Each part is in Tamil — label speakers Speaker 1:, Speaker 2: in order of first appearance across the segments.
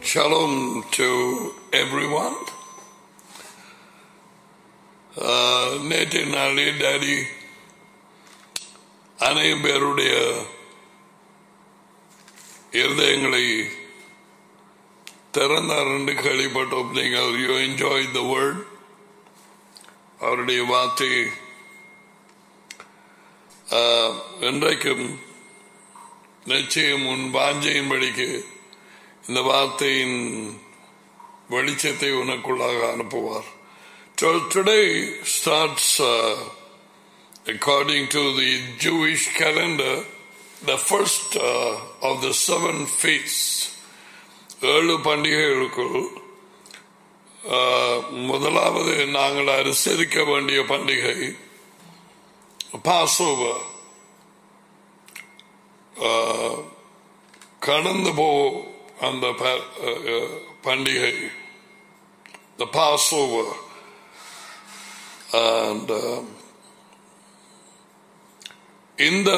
Speaker 1: Shalom to everyone. Uh, நேற்று நாளே டாடி அனைவரும் பேருடைய இருதயங்களை திறந்தார் என்று கேள்விப்பட்டோம் நீங்கள் யூ என்ஜாய் த வேர்ட் அவருடைய வார்த்தை ஆஹ், இன்றைக்கும் நிச்சயம் உன் வாஞ்சையின்படிக்கு இந்த வார்த்தையின் வெளிச்சத்தை உனக்குள்ளாக அனுப்புவார் So today starts uh, according to the Jewish calendar the first uh, of the seven feasts ஏழு பண்டிகைகளுக்குள் ஆஹ், முதலாவது நாங்கள் அனுசரிக்க வேண்டிய பண்டிகை பாசோவர் கடந்து போ அந்த ப- அஹ், பண்டிகை the Passover and uh, இந்த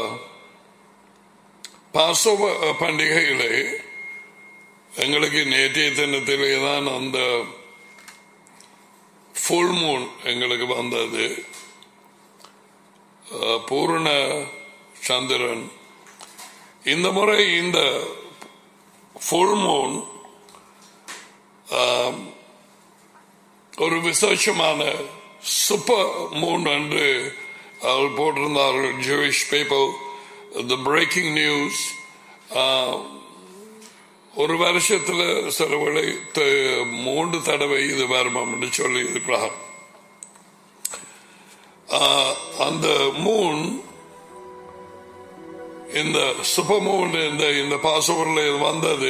Speaker 1: பாசோவ பண்டிகையிலே எங்களுக்கு நேற்றைய தினத்திலே தான் அந்த ஃபுல் மூன் எங்களுக்கு வந்தது அஹ், பூரண சந்திரன் இந்த முறை இந்த ஃபுல் மூன் ஒரு விசேஷமான சூப்பர் மூன் என்று அவள் போட்டிருந்தார்கள் Jewish paper the breaking news ஒரு வருஷத்துல சில வேளை த- மூன்று தடவை இது வருமாம் என்று சொல்லி இருக்கிறார் ஆஹ், அந்த மூன் இந்த சூப்பர் மூன் இந்த இந்த பாசவரில் வந்தது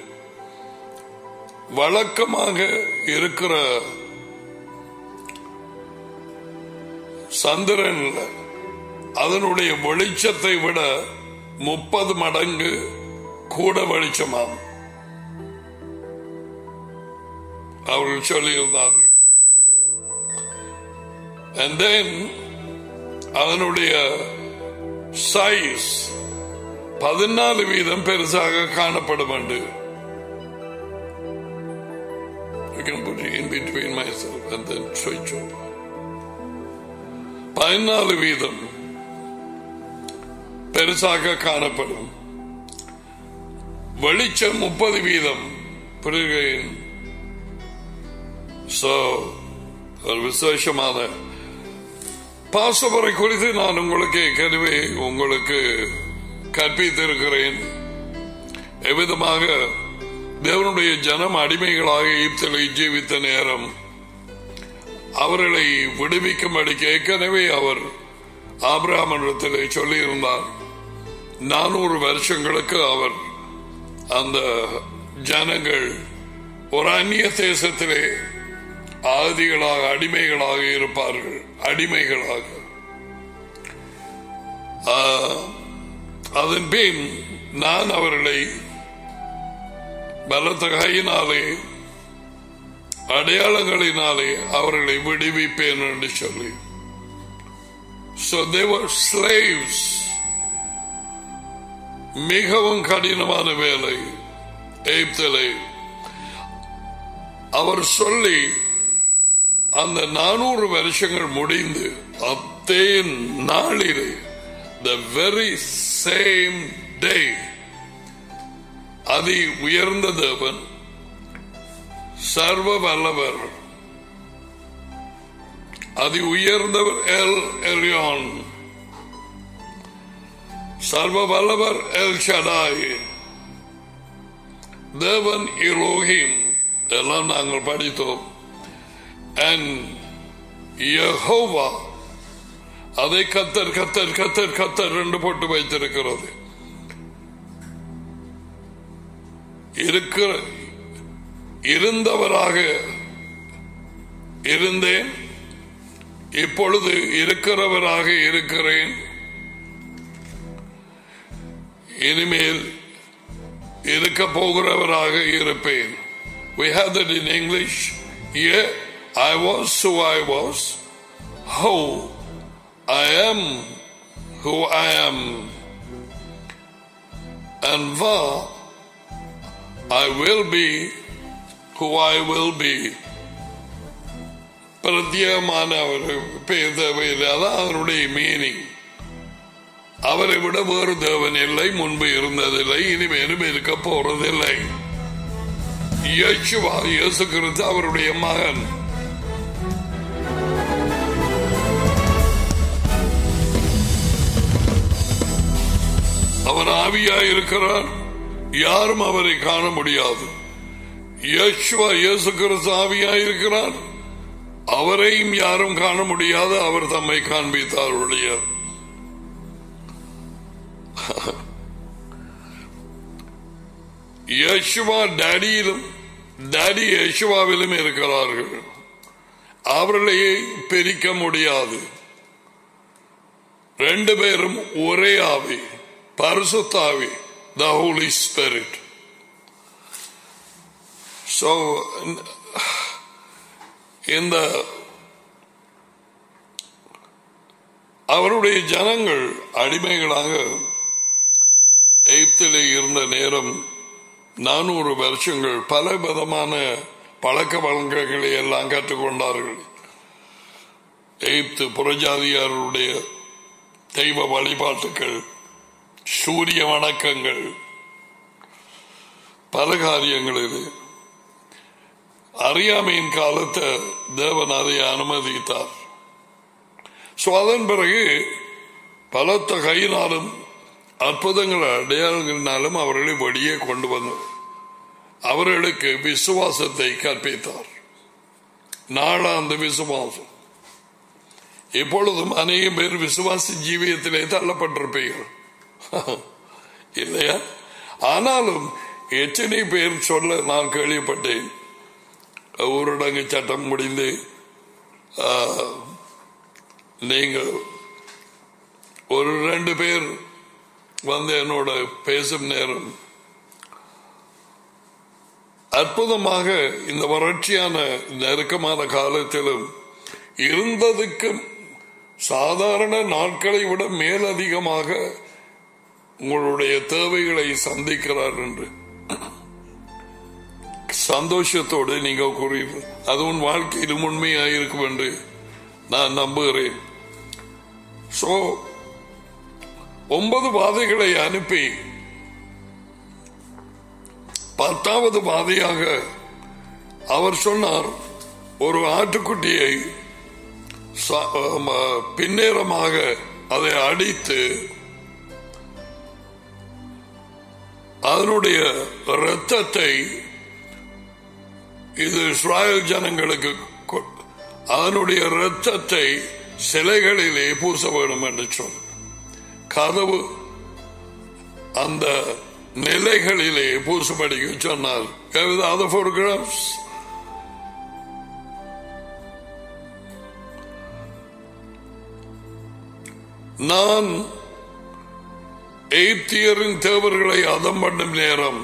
Speaker 1: வழக்கமாக இருக்கிற சந்திரன்ல அதனுடைய வெளிச்சத்தை விட முப்பது மடங்கு கூட வெளிச்சமாம் அவர்கள் சொல்லியிருந்தார்கள் And then அதனுடைய சைஸ் பதினாலு வீதம் பெருசாக காணப்படும் என்று You can put it in between myself and then switch over. பதினாலு வீதம் பெருசாக காணப்படும் வெளிச்சம் முப்பது வீதம் புரிகிறேன் So, ஒரு விசேஷமான பாசவரை குறித்து நான் உங்களுக்கு ஏற்கனவே உங்களுக்கு கற்பித்திருக்கிறேன் எவ்விதமாக தேவனுடைய ஜனம் அடிமைகளாக ஈப்திலை ஜீவித்த நேரம் அவர்களை விடுவிக்கும்படிக்கு ஏற்கனவே அவர் ஆபிரகாமனிடத்திலே சொல்லியிருந்தார் நானூறு வருஷங்களுக்கு அவர் அந்த ஜனங்கள் ஒரு அந்நிய தேசத்திலே ஆதிகளாக அடிமைகளாக இருப்பார்கள் அடிமைகளாக ஆஹ், அதன் பின் நான் அவர்களை பலத்த கையினாலே அடையாளங்களினாலே அவர்களை விடுவிப்பேன் என்று சொல்லி So they were slaves. மிகவும் கடினமான வேலை எய்ப்திலே அவர் சொல்லி அந்த நானூறு வருஷங்கள் முடிந்து அதே நாளிலே த வெரி சேம் டே அதி உயர்ந்த தேவன் சர்வ வல்லவர் அதி உயர்ந்தவர் எல் எரியான் சர்வ வல்லவர் எல் ஷடாய் தேவன் இலோகிம் எல்லாம் நாங்கள் படித்தோம் அண்ட் யெகோவா அதை கத்தர் கத்தர் கத்தர் கத்தர் ரெண்டு போட்டு வைத்திருக்கிறது இருக்கிற இருந்தவராக இருந்தேன் இப்பொழுது இருக்கிறவராக இருக்கிறேன் இனிமேல் இருக்க போகிறவராக இருப்பேன் We have that in English. Yeah, I was who I was. How I am who I am. And va I will be who I will be பிரத்யேகமான ஒரு பெயர் தேவையில்லை அதான் அதனுடைய மீனிங் அவரை விட வேறு தேவன் இல்லை முன்பு இருந்ததில்லை இனிமேலும் இருக்க போறதில்லை இயேசுவா இயேசு கிறிஸ்து அவருடைய மகன் அவர் ஆவியாய் இருக்கிறார் யாரும் அவரை காண முடியாது இயேசுவா இயேசு கிறிஸ்து ஆவியாய் இருக்கிறார் அவரையும் யாரும் காண முடியாது அவர் தம்மை காண்பித்தார் ஒழிய யேசுவா டேடியிலும் டேடி யேசுவாவிலும் இருக்கிறார்கள் அவர்களையே பிரிக்க முடியாது ரெண்டு பேரும் ஒரே ஆவி பரிசுத்தாவி த ஹோலி ஸ்பிரிட் ஸோ இந்த அவருடைய ஜனங்கள் அடிமைகளாக எய்ப்திலே இருந்த நேரம் நானூறு வருஷங்கள் பல விதமான பழக்க வழக்கங்களை எல்லாம் கற்றுக்கொண்டார்கள் எய்ப்து புறஜாதியாருடைய தெய்வ வழிபாட்டுகள் சூரிய வணக்கங்கள் பல காரியங்களில் அறியாமையின் காலத்தை தேவன் அதை அனுமதித்தார் சோ அதன் பிறகு பலத்த கையினாலும் அற்புதங்கள் அடையாளங்களினாலும் அவர்களை வெளியே கொண்டு வந்து அவர்களுக்கு விசுவாசத்தை கற்பித்தார் நாளாந்த விசுவாசம் இப்பொழுதும் அநேகம் பேர் விசுவாச ஜீவியத்திலே தள்ளப்பட்டிருப்பீர்கள் இல்லையா ஆனாலும் எத்தனை பேர் சொல்ல நான் கேள்விப்பட்டேன் ஊரடங்கு சட்டம் முடிந்து நீங்கள் ஒரு ரெண்டு பேர் வந்து என்னோட பேசும் நேரம் அற்புதமாக இந்த வறட்சியான நெருக்கமான காலத்திலும் இருந்ததுக்கு சாதாரண நாட்களை விட மேலதிகமாக உங்களுடைய தேவைகளை சந்திக்கிறார் என்று சந்தோஷத்தோடு நீங்க கூறுவீர்கள் அது உன் வாழ்க்கையிலும் உண்மையாயிருக்கும் என்று நான் நம்புகிறேன் சோ ஒன்பது பாதைகளை அனுப்பி பத்தாவது பாதையாக அவர் சொன்னார் ஒரு ஆட்டுக்குட்டியை பின்னேரமாக அதை அடித்து அதனுடைய இரத்தத்தை இது இஸ்ராயல் ஜனங்களுக்கு அதனுடைய இரத்தத்தை சிலைகளிலே பூச வேண்டும் என்று சொல் கதவு அந்த நிலைகளிலே பூசுபடிக்கு சொன்னார் அதர் போட்டோகிராஃப்ஸ் நான் எய்ப்தியரின் தேவர்களை அதம் பண்ணும் நேரம்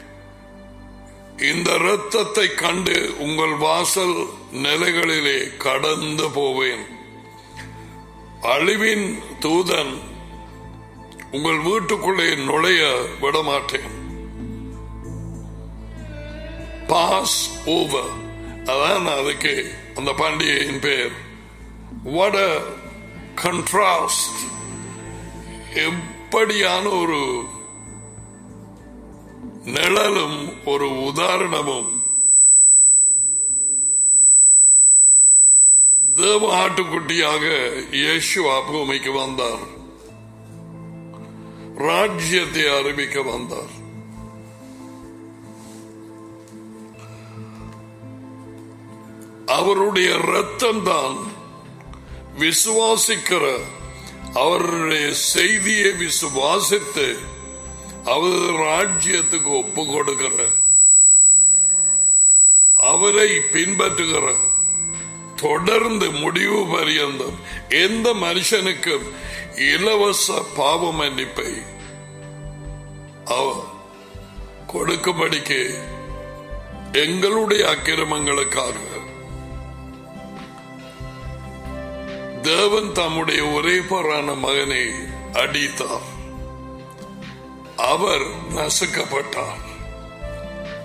Speaker 1: இந்த இரத்தத்தை கண்டு உங்கள் வாசல் நிலைகளிலே கடந்து போவேன் அழிவின் தூதன் உங்கள் வீட்டுக்குள்ளே நுழைய விடமாட்டேன் பாஸ் ஓவர் அதான் அதுக்கு அந்த பண்டிகையின் பேர் வட கண்ட்ராஸ்ட் எப்படியான ஒரு நிழலும் ஒரு உதாரணமும் தேவ ஆட்டுக்குட்டியாக இயேசுவா பூமிக்கு வந்தார் ராஜ்யத்தை அறிவிக்க வந்தார் அவருடைய ரத்தம் தான் விசுவாசிக்கிற அவருடைய செய்தியை விசுவாசித்து அவர் ராஜ்யத்துக்கு ஒப்பு கொடுக்கிற அவரை பின்பற்றுகிற தொடர்ந்து முடிவு பரியந்தம் எந்த மனுஷனுக்கும் இலவச பாவ மன்னிப்பை அவர் கொடுக்கும்படிக்கு எங்களுடைய அக்கிரமங்களுக்காக தேவன் தம்முடைய ஒரே பொறான மகனை அடித்தார் அவர் நசுக்கப்பட்டார்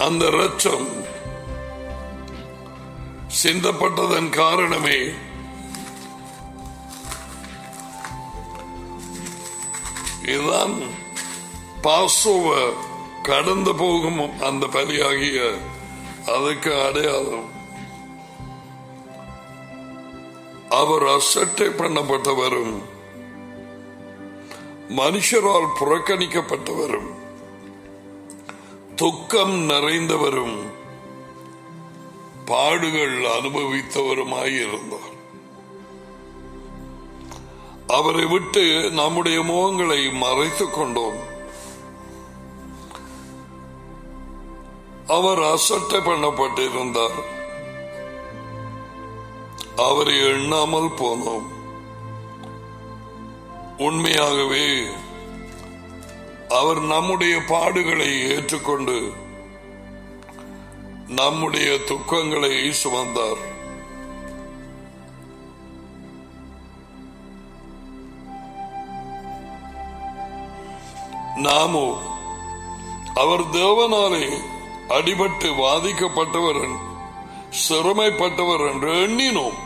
Speaker 1: அந்த ரத்தம் சிந்தப்பட்டதன் காரணமே இதுதான் பாசோவ கடந்து போகும் அந்த பலியாகிய அதுக்கு அடையாளம் அவர் அசட்டை பண்ணப்பட்டவரும் மனுஷரால் புறக்கணிக்கப்பட்டவரும் துக்கம் நிறைந்தவரும் பாடுகள் அனுபவித்தவருமாயிருந்தார் அவரை விட்டு நம்முடைய முகங்களை மறைத்துக் கொண்டோம் அவர் அசட்டை பண்ணப்பட்டிருந்தார் அவரை எண்ணாமல் போனோம் உண்மையாகவே அவர் நம்முடைய பாடுகளை ஏற்றுக்கொண்டு நம்முடைய துக்கங்களை சுமந்தார் நாமோ அவர் தேவனாலே அடிபட்டு வாதிக்கப்பட்டவர் சிறுமைப்பட்டவர் என்று எண்ணினோம்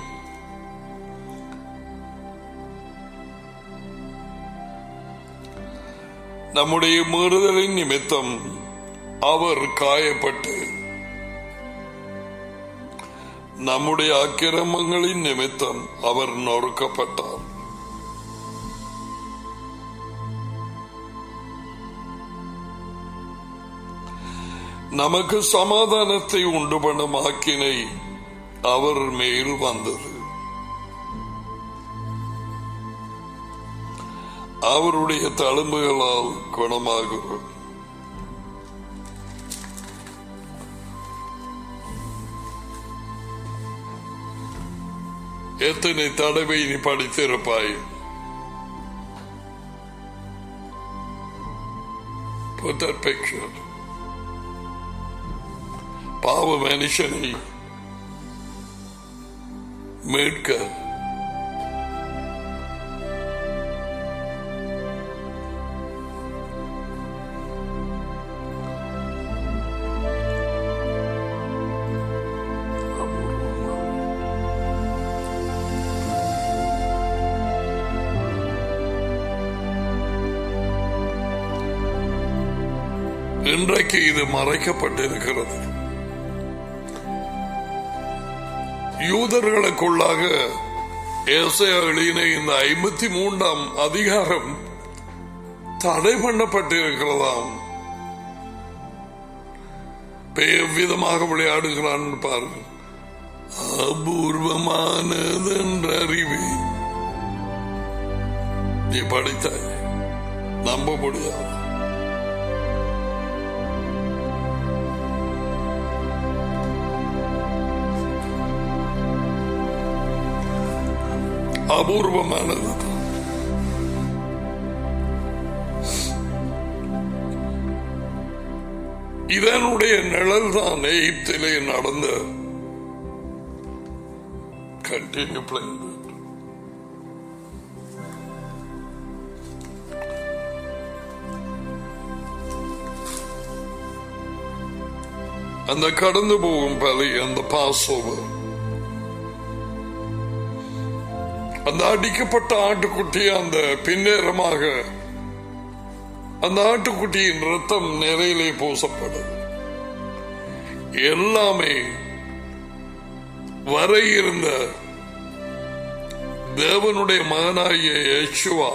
Speaker 1: நம்முடைய மீறுதலின் நிமித்தம் அவர் காயப்பட்டு நம்முடைய அக்கிரமங்களின் நிமித்தம் அவர் நொறுக்கப்பட்டார் நமக்கு சமாதானத்தை உண்டு பண்ணும் ஆக்கினை அவர் மேல் வந்தது அவருடைய தழும்புகளால் குணமாகிறோம் எத்தனை தடவை நீ படித்திருப்பாய் Put that picture. பாவ மனுஷனை மீட்க இன்றைக்கு இது மறைக்கப்பட்டிருக்கிறது யூதர்களுக்குள்ளாக ஏசையா எழுதின இந்த ஐம்பத்தி மூன்றாம் அதிகாரம் தடை பண்ணப்பட்டிருக்கிறதாம் எவ்விதமாக விளையாடுகிறான் பாருங்கள் அபூர்வமானதென்ற அறிவு நீ படித்தாய் நம்ப முடியாது அபூர்வமானது இதனுடைய நிழல் தான் எகிப்திலே நடந்த கண்டினியூ பிளைங் அந்த கடந்து போகும் பலி அந்த பாஸ் ஓவர் அந்த அடிக்கப்பட்ட ஆட்டுக்குட்டி அந்த பின்னேரமாக அந்த ஆட்டுக்குட்டியின் ரத்தம் நிறையிலே பூசப்படுது எல்லாமே வர இருந்த தேவனுடைய மகனாகிய யேசுவா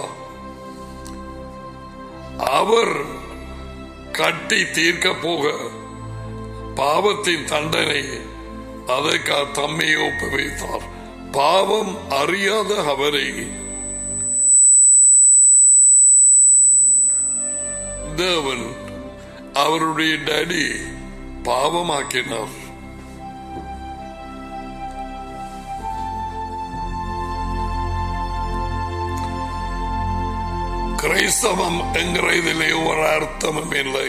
Speaker 1: அவர் கட்டி தீர்க்க போக பாவத்தின் தண்டனை அதற்காக தம்மையை ஒப்புவித்தார் பாவம் அறியாத அவரை தேவன் அவருடைய டேடி பாவமாக்கினார் கிரைஸ்தவம் என்கிற இதிலே ஒரு அர்த்தமும் இல்லை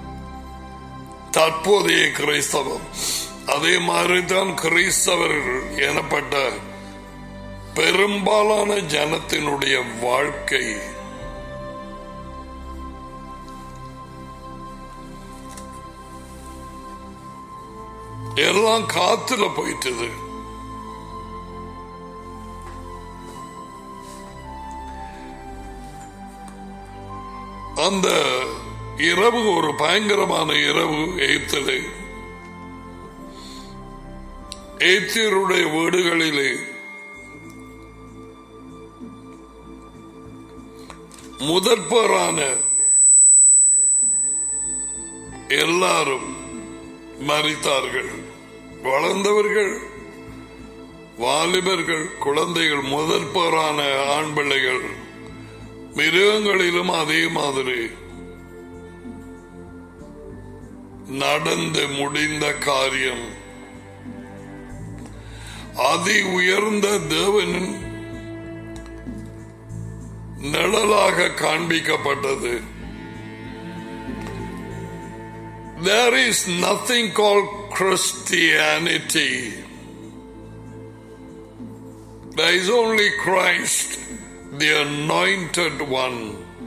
Speaker 1: தற்போதைய கிரைஸ்தவம் அதே மாதிரிதான் கிறிஸ்தவர்கள் எனப்பட்ட பெரும்பாலான ஜனத்தினுடைய வாழ்க்கை எல்லாம் காத்துல போயிட்டது அந்த இரவு ஒரு பயங்கரமான இரவு எய்த்திலே எய்த்தியருடைய வீடுகளிலே முதற்பரான எல்லாரும் மறித்தார்கள் வளர்ந்தவர்கள் வாலிபர்கள் குழந்தைகள் முதற்பரான ஆண் பிள்ளைகள் மிருகங்களிலும் அதே மாதிரி நடந்து முடிந்த காரியம் அதி உயர்ந்த தேவனின் நிழலாக காண்பிக்கப்பட்டது There is nothing called Christianity. There is only Christ, the anointed one.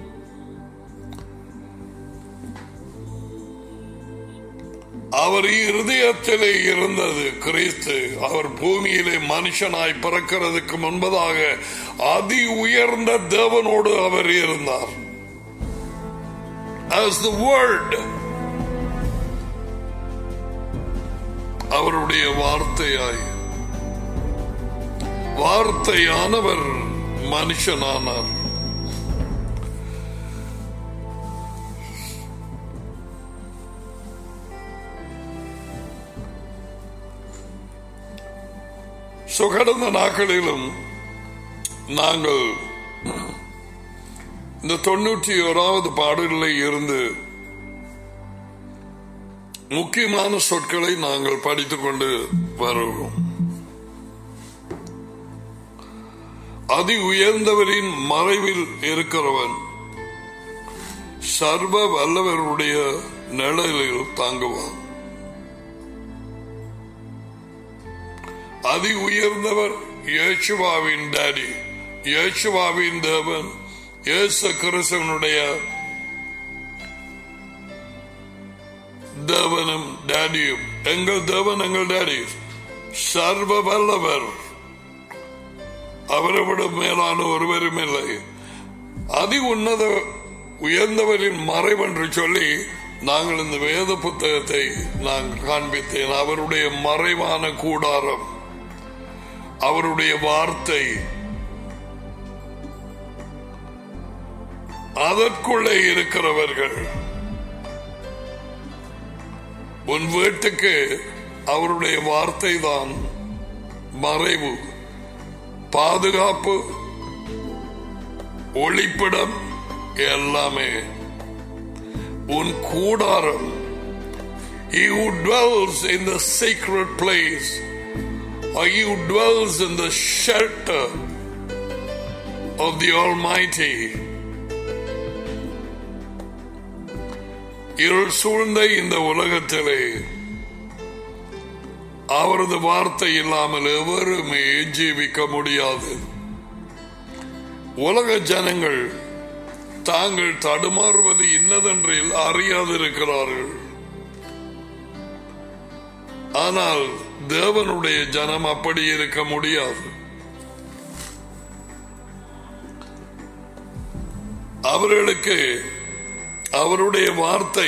Speaker 1: அவர் இருதயத்திலே இருந்தது கிறிஸ்து அவர் பூமியிலே மனுஷனாய் பிறக்கிறதுக்கு முன்பதாக அதி உயர்ந்த தேவனோடு அவர் இருந்தார் as the word அவருடைய வார்த்தையாய் வார்த்தையானவர் மனுஷனானார் So, கடந்த நாட்களிலும் நாங்கள் இந்த தொண்ணூற்றி ஓராவது பாடலில் இருந்து முக்கியமான சொற்களை நாங்கள் படித்துக் கொண்டு வருவோம் அதி உயர்ந்தவரின் மறைவில் இருக்கிறவன் சர்வ வல்லவருடைய நிழலில் தாங்குவான் அதி உயர்ந்தவர் இயேசுவாவின் டாடி இயேசுவாவின் தேவன் இயேசு கிறிஸ்தவனுடைய தேவனும் டாடியும் எங்கள் தேவன் எங்கள் டாடி சர்வ வல்லவர் அவரை விட மேலான ஒருவரும் இல்லை அதி உன்னத உயர்ந்தவரின் மறைவென்று சொல்லி நாங்கள் இந்த வேத புத்தகத்தை நான் காண்பித்தேன் அவருடைய மறைவான கூடாரம் அவருடைய வார்த்தை அதற்குள்ளே இருக்கிறவர்கள் உன் வீட்டுக்கு அவருடைய வார்த்தை தான் மறைவு பாதுகாப்பு ஒளிப்பிடம் எல்லாமே உன் கூடாரம் He who dwells in the sacred place, or he who dwells in the shelter of the Almighty, இருள் சூழ்ந்த இந்த உலகத்திலே அவரது வார்த்தை இல்லாமல் எவருமே ஜீவிக்க முடியாது உலக ஜனங்கள் தாங்கள் தடுமாறுவது இன்னதென்றில் அறியாதிருக்கிறார்கள் ஆனால் தேவனுடைய ஜனம் அப்படி இருக்க முடியாது அவர்களுக்கு அவருடைய வார்த்தை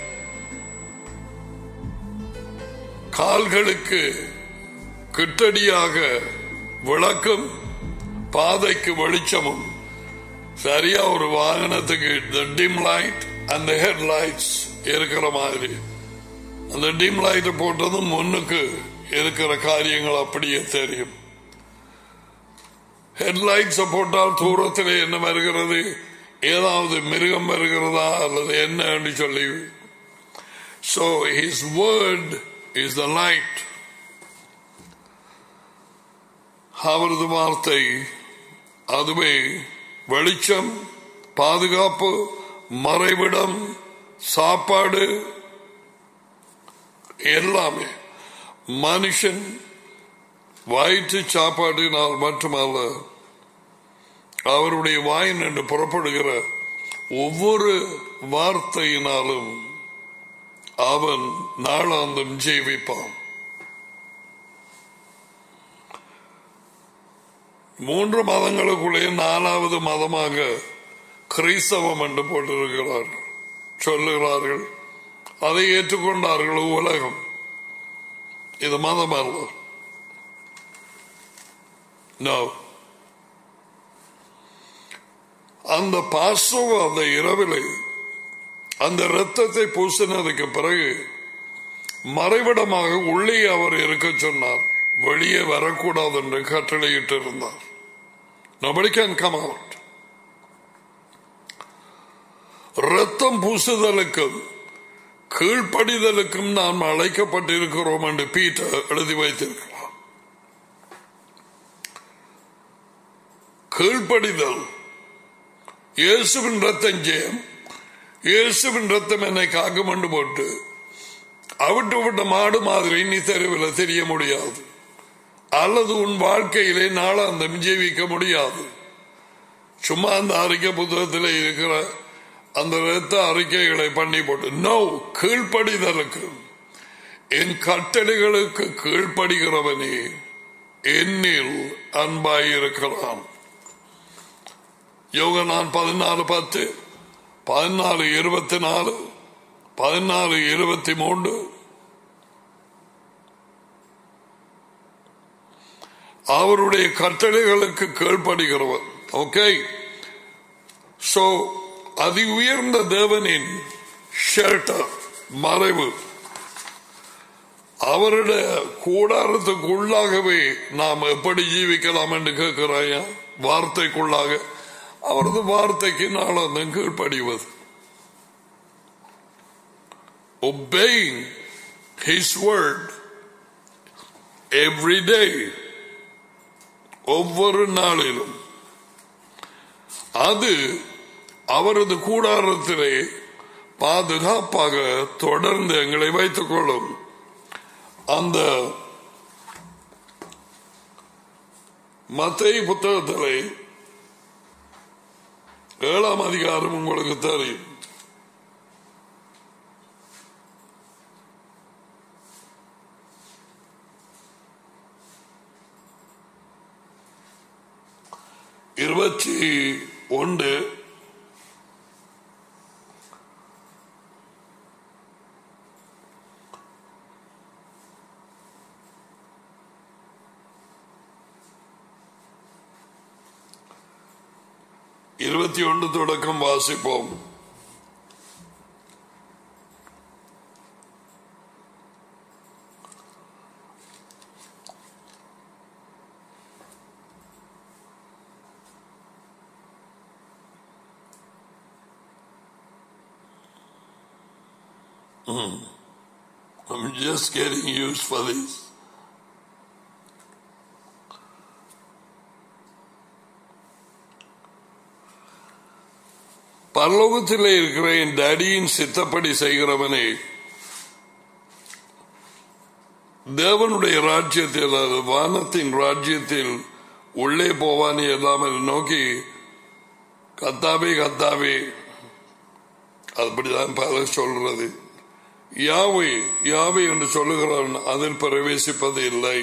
Speaker 1: கால்களுக்கு கிட்டடியாக விளக்கும் பாதைக்கு வெளிச்சமும் சரியா ஒரு வாகனத்துக்கு டிம் லைட் அந்த ஹெட் லைட்ஸ் இருக்கிற மாதிரி அந்த டிம் லைட் போட்டதும் முன்னுக்கு இருக்கிற காரியங்கள் அப்படியே தெரியும் ஹெட்லைட்ஸ் போட்டால் தூரத்தில் என்ன வருகிறது ஏதாவது மிருகம் வருகிறதா அல்லது என்ன சொல்லி So his word is the light. அவரது வார்த்தை அதுவே வெளிச்சம் பாதுகாப்பு மறைவிடம் சாப்பாடு எல்லாமே மனுஷன் வயிற்று சாப்பாட்டினால் மட்டுமல்ல அவருடைய வாயின் என்று புறப்படுகிற ஒவ்வொரு வார்த்தையினாலும் அவன் நாளாந்தம் ஜீவிப்பான் மூன்று மதங்களுக்குள்ளே நாலாவது மதமாக கிறிஸ்தவம் என்று போட்டிருக்கிறார்கள் சொல்லுகிறார்கள் அதை ஏற்றுக்கொண்டார்கள் உலகம் இது மதம் அல்ல No. அந்த பாசவ அந்த இரவிலே அந்த இரத்தத்தை பூசினதுக்கு பிறகு மறைவிடமாக உள்ளே அவர் இருக்க சொன்னார் வெளியே வரக்கூடாது என்று கட்டளையிட்டு இருந்தார் Nobody can come out. ரத்தம் பூசுதலுக்கும் கீழ்ப்படிதலுக்கும் நாம் அழைக்கப்பட்டிருக்கிறோம் என்று பீட்டர் எழுதி வைத்திருக்கிறார் கீழ்ப்படிதல் இயேசுவின் ரத்தம் ஜெயம் இயேசுவின் ரத்தம் என்னை காக்கும் என்று போட்டு அவிட்டு விட்ட மாடு மாதிரி நீ தெருவில் தெரிய முடியாது அல்லது உன் வாழ்க்கையிலே நாளாந்தம் ஜீவிக்க முடியாது சும்மா அந்த அறிக்கை புத்தகத்தில் இருக்கிற அந்த ரத்த அறிக்கைகளை பண்ணி போட்டு நோ கீழ்ப்படிதலுக்கு என் கட்டளைகளுக்கு கீழ்ப்படுகிறவனே என்னில் அன்பாயிருக்கிறான் யோக நான் பதினாலு பத்து பதினாலு இருபத்தி நாலு பதினாலு இருபத்தி மூன்று அவருடைய கட்டளைகளுக்கு கீழ்ப்படுகிறவர் ஓகே சோ அதி உயர்ந்த தேவனின் ஷெல்டர் மறைவு அவருடைய கூடாரத்துக்குள்ளாகவே நாம் எப்படி ஜீவிக்கலாம் என்று கேட்கிறாயா வார்த்தைக்குள்ளாக அவரது வார்த்தைக்கு நாளாந்தம் கீழ்ப்படிவது obeying his word every day ஒவ்வொரு நாளிலும் அது அவரது கூடாரத்திலே பாதுகாப்பாக தொடர்ந்து எங்களை வைத்துக் கொள்ளும் அந்த மத்திய புத்தகத்திலே ஏழாம் அதிகாரம் உங்களுக்கு தெரியும் இருபத்தி ஒன்று இருபத்தி ஒன்று தொடக்கம் வாசிப்போம் I'm just getting used for this. பரலோகத்திலே இருக்கிற என் டேடியின் சித்தப்படி செய்கிறவனே தேவனுடைய ராஜ்யத்தில் அது வானத்தின் ராஜ்யத்தில் உள்ளே போவானே இல்லாமல் நோக்கி கத்தாவே கத்தாவே அப்படிதான் பல சொல்றது யாவை யாவை என்று சொல்லுகிறான் அதில் பிரவேசிப்பது இல்லை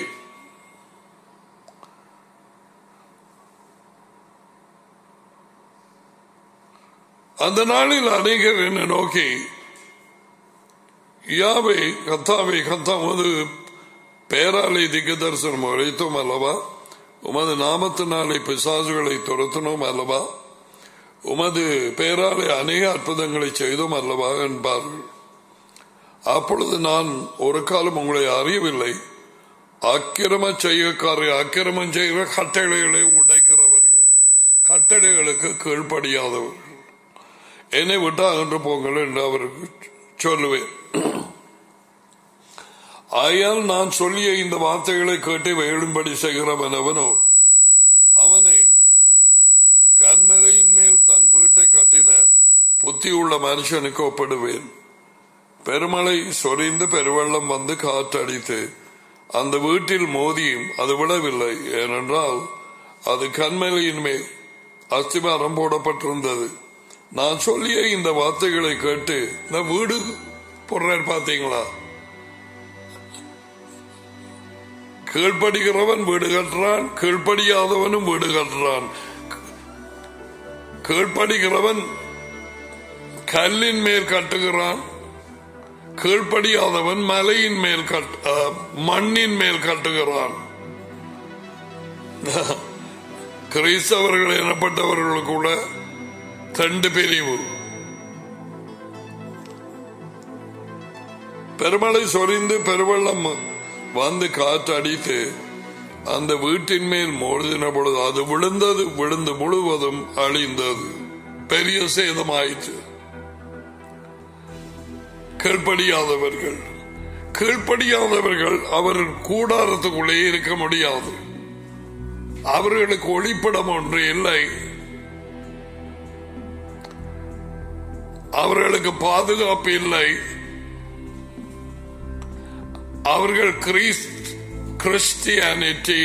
Speaker 1: அந்த நாளில் அநேகர் என்னை நோக்கி யாவை கத்தாவை கத்தாமது பேராலை திக்கு தரிசனம் அழைத்தோம் அல்லவா உமது நாமத்தினாலே பிசாசுகளை துரத்தினோம் அல்லவா உமது பேராலே அநேக அற்புதங்களை செய்தோம் அல்லவா என்பார்கள் அப்பொழுது நான் ஒரு காலம் உங்களை அறியவில்லை அக்கிரம செய்யக்காரை அக்கிரமம் செய்கிற கட்டளைகளை உடைக்கிறவர்கள் கட்டளைகளுக்கு கீழ்ப்படியாதவர்கள் என்னை விட்டு அகன்று போங்கள் என்று அவருக்கு சொல்லுவேன் ஆயால் நான் சொல்லிய இந்த வார்த்தைகளை கேட்டு வேளும்படி செய்கிறவன் அவனோ அவனை கண்மலையின் மேல் தன் வீட்டை கட்டின புத்தியுள்ள மனுஷனுக்கு ஒப்பிடுவேன் பெருமழை சொரிந்து பெருவெள்ளம் வந்து காற்றடித்து அந்த வீட்டில் மோதியும் அது விடவில்லை ஏனென்றால் அது கண்மலையின் மேல் அஸ்திபாரம் போடப்பட்டிருந்தது நான் சொல்லிய இந்த வார்த்தைகளை கேட்டு இந்த வீடு போடுறாரு பாத்தீங்களா கீழ்ப்படுகிறவன் வீடு கட்டுறான் கீழ்ப்படியாதவனும் வீடு கட்டுறான் கீழ்ப்படுகிறவன் கல்லின் மேல் கட்டுகிறான் கீழ்ப்படியாதவன் மலையின் மேல் கட் அஹ், மண்ணின் மேல் கட்டுகிறான் கிறிஸ்தவர்கள் எனப்பட்டவர்கள் கூட ரெண்டு பிரிவு பெருமழை சொரிந்து பெருவெள்ளம் வந்து காற்றடித்து அந்த வீட்டின் மேல் மோதின பொழுது அது விழுந்தது விழுந்து முழுவதும் அழிந்தது பெரிய சேதமாயிற்று கீழ்ப்படியாதவர்கள் கீழ்ப்படியாதவர்கள் அவர் கூடாரத்துக்குள்ளே இருக்க முடியாது அவர்களுக்கு ஒளிப்படம் ஒன்று இல்லை அவர்களுக்கு பாதுகாப்பு இல்லை அவர்கள் கிறிஸ்ட் கிறிஸ்டியானிட்டி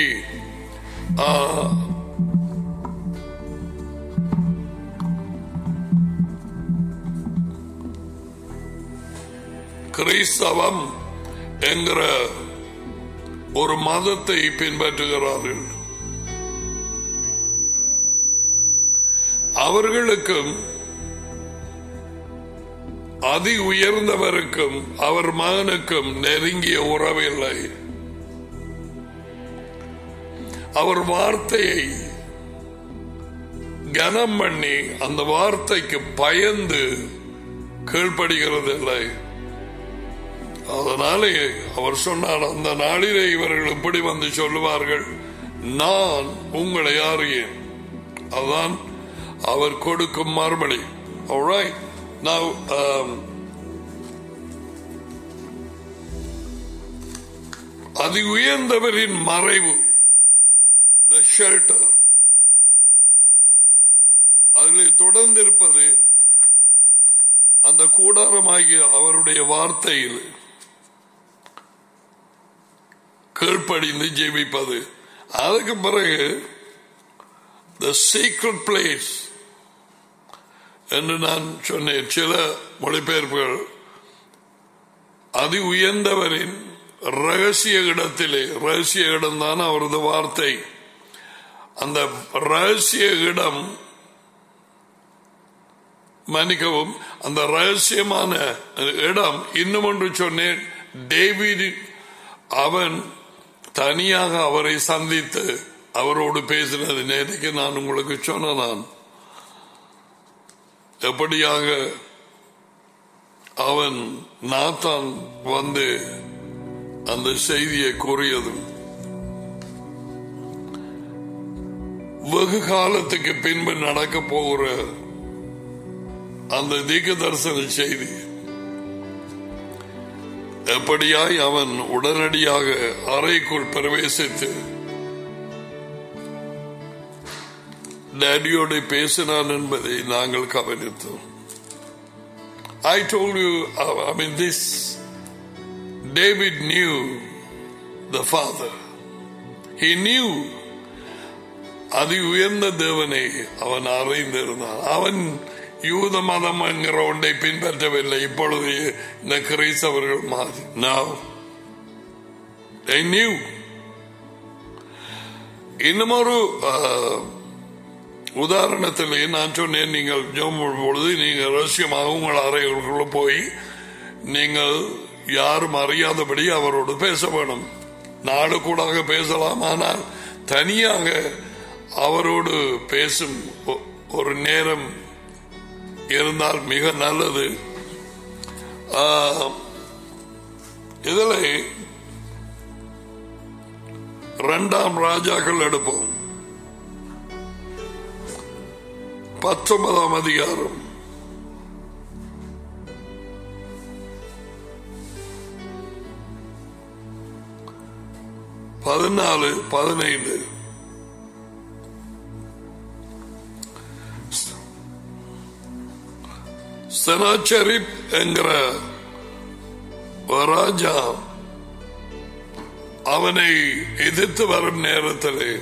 Speaker 1: கிறிஸ்தவம் என்கிற ஒரு மதத்தை பின்பற்றுகிறார்கள் அவர்களுக்கும் அதி உயர்ந்தவருக்கும் அவர் மகனுக்கும் நெருங்கிய உறவில்லை அவர் வார்த்தையை கனம் பண்ணி அந்த வார்த்தைக்கு பயந்து கீழ்ப்படுகிறதில்லை அதனாலே அவர் சொன்னார் அந்த நாளிலே இவர்கள் இப்படி வந்து சொல்லுவார்கள் நான் உங்களை அறியேன் அதான் அவர் கொடுக்கும் மறுமொழி alright now um, அதி உயர்ந்தவரின் மறைவு the shelter அதில் தொடர்ந்து இருப்பது அந்த கூடாரமாகிய அவருடைய வார்த்தையில் கீழ்ப்படிந்து ஜெபிப்பது அதுக்கு பிறகு த சீக்ரெட் பிளேஸ் என்று நான் சொன்னேன் சில மொழிபெயர்ப்புகள் அதி உயர்ந்தவரின் ரகசிய இடத்திலே ரகசிய இடம்தான் அவரது வார்த்தை அந்த ரகசிய இடம் மன்னிக்கவும் அந்த ரகசியமான இடம் இன்னும் ஒன்று சொன்னேன் டேவிட் அவன் தனியாக அவரை சந்தித்து அவரோடு பேசினது நேற்றுக்கு நான் உங்களுக்கு சொன்ன நான் எப்படியாக அவன் நாத்தான் வந்து அந்த செய்தியை கூறியதும் வெகு காலத்துக்கு பின்பு நடக்க போகிற அந்த தீர்க்க தரிசன செய்தி எப்படியாய் அவன் உடனடியாக அறைக்குள் பிரவேசித்து டேடியோடு பேசினான் என்பதை நாங்கள் கவனித்தோம் I told you, I mean, this David knew the Father. He knew அதி உயர்ந்த தேவனை அவன் அறிந்திருந்தான் அவன் யூத மதம் என்கிற ஒன்றை பின்பற்றவில்லை இப்பொழுது இந்த கிறிஸ்தவர்கள் மாறி Now, they knew. இன்னும் ஒரு உதாரணத்திலே நான் சொன்னேன் நீங்கள் ஜோம் பொழுது நீங்கள் ரகசியமாக உங்கள் அறைகளுக்குள்ள போய் நீங்கள் யாரும் அறியாதபடி அவரோடு பேச வேணும் நாடு கூடாக பேசலாம் ஆனால் தனியாக அவரோடு பேசும் ஒ- ஒரு நேரம் இருந்தால் மிக நல்லது ஆ, இதில் இரண்டாம் ராஜாக்கள் எடுப்போம் பத்தொன்பதாம் அதிகாரம் பதினாலு பதினைந்து செனாச்சரிப் என்கிற ஒரு ராஜா அவனை எதிர்த்து வரும் நேரத்திலே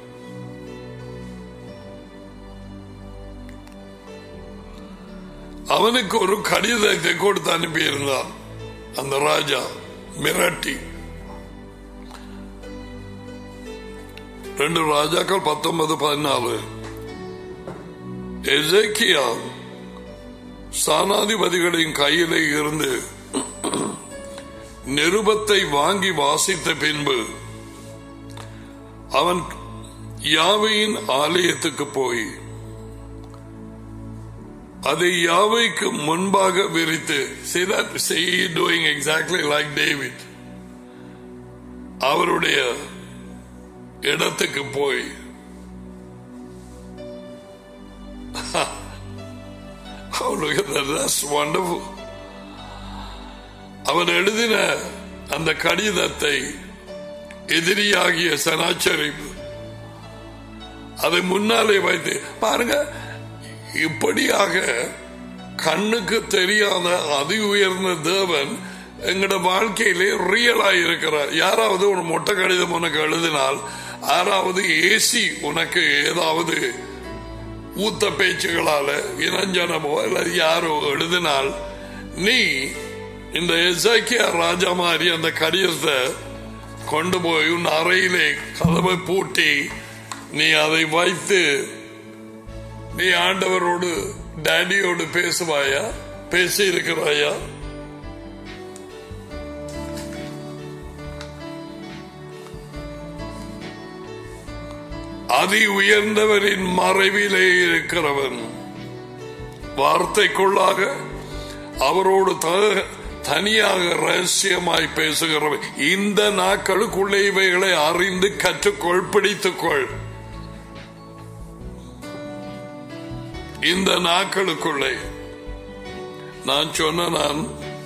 Speaker 1: அவனுக்கு ஒரு கடிதத்தை கொடுத்து அனுப்பியிருந்தான் அந்த ராஜா மிரட்டி ரெண்டு ராஜாக்கள் பத்தொன்பது பதினாலு எசேக்கியா சானாதிபதிகளின் கையிலே இருந்து நிருபத்தை வாங்கி வாசித்த பின்பு அவன் யாவையின் ஆலயத்துக்கு போய் அதை யாவைக்கு முன்பாக விரித்து see that see he doing exactly like David அவருடைய இடத்துக்கு போய் Oh, look at that. That's wonderful. அவன் எழுதின அந்த கடிதத்தை எதிரியாகிய சனாச்சரிப்பு அதை முன்னாலே வைத்து பாருங்க இப்படியாக கண்ணுக்கு தெரியாத அதி உயர்ந்த தேவன் எங்கட வாழ்க்கையிலே ரியலா இருக்கிறார் யாராவது ஒரு மொட்டை கடிதம் உனக்கு எழுதினால் யாராவது ஏசி உனக்கு ஏதாவது ஊத்த பேச்சுகளால இளஞ்சனமோ இல்ல யாரோ எழுதினால் நீ இந்த எசைக்கியா ராஜா மாதிரி அந்த கடிதத்தை கொண்டு போய் உன் அறையிலே கதவை பூட்டி நீ அதை வைத்து நீ ஆண்டவரோடு டேடியோடு பேசுவாயா பேசி இருக்கிறாயா அதி உயர்ந்தவரின் மறைவிலே இருக்கிறவன் வார்த்தைக்குள்ளாக அவரோடு த- தனியாக ரகசியமாய் பேசுகிறவன் இந்த நாட்களுக்குள்ளே இவைகளை அறிந்து கற்றுக்கொள் பிடித்துக்கொள் இந்த நாட்களுக்குள்ளே நான் சொன்ன நான்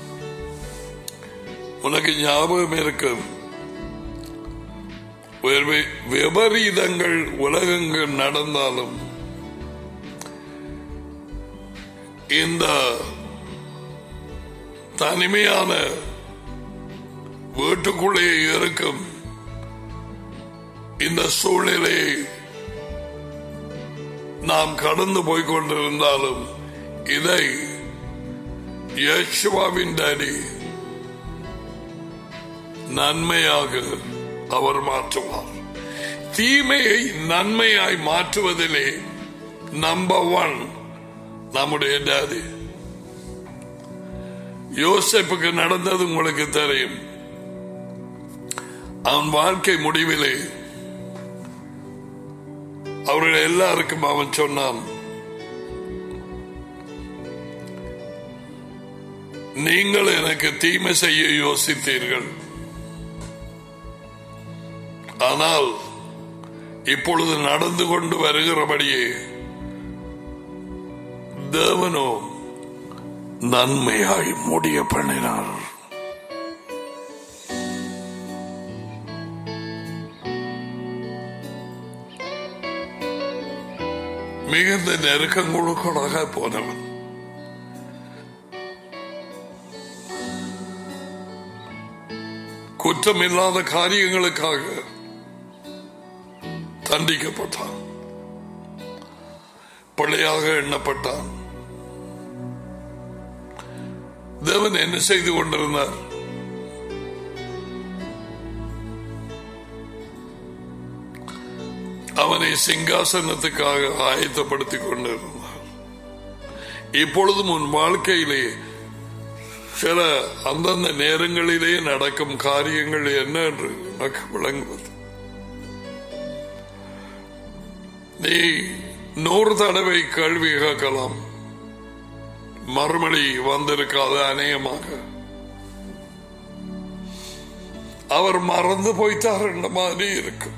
Speaker 1: உனக்கு ஞாபகம் இருக்கும் வேறு விபரீதங்கள் உலகங்கள் நடந்தாலும் இந்த தனிமையான வீட்டுக்குள்ளே இருக்கும் இந்த சூழ்நிலையை நாம் கடந்து போய் கொண்டிருந்தாலும் இதை யேசுவாவின் டாடி நன்மையாக அவர் மாற்றுவார் தீமையை நன்மையாய் மாற்றுவதிலே நம்பர் ஒன் நம்முடைய டாடி யோசேப்புக்கு நடந்தது உங்களுக்கு தெரியும் அவன் வாழ்க்கை முடிவிலே அவர்கள் எல்லாருக்கும் அவன் சொன்னான் நீங்கள் எனக்கு தீமை செய்ய யோசித்தீர்கள் ஆனால் இப்பொழுது நடந்து கொண்டு வருகிறபடியே தேவனோ நன்மையாய் முடிய பண்ணினார் மிகுந்த நெருக்கங்களுக்கூடாக போனவன் குற்றமில்லாத காரியங்களுக்காக தண்டிக்கப்பட்டான் பிள்ளையாக எண்ணப்பட்டான் தேவன் என்ன செய்து கொண்டிருந்தார் அவனை சிங்காசனத்துக்காக ஆயத்தப்படுத்திக் கொண்டிருந்தார் இப்பொழுதும் உன் வாழ்க்கையிலே சில அந்தந்த நேரங்களிலே நடக்கும் காரியங்கள் என்ன என்று எனக்கு விளங்குவது நீ நூறு தடவை கேள்வி கேட்கலாம் மறுமொழி வந்திருக்காது அநேகமாக அவர் மறந்து போய்த்தார் என்ற மாதிரி இருக்கு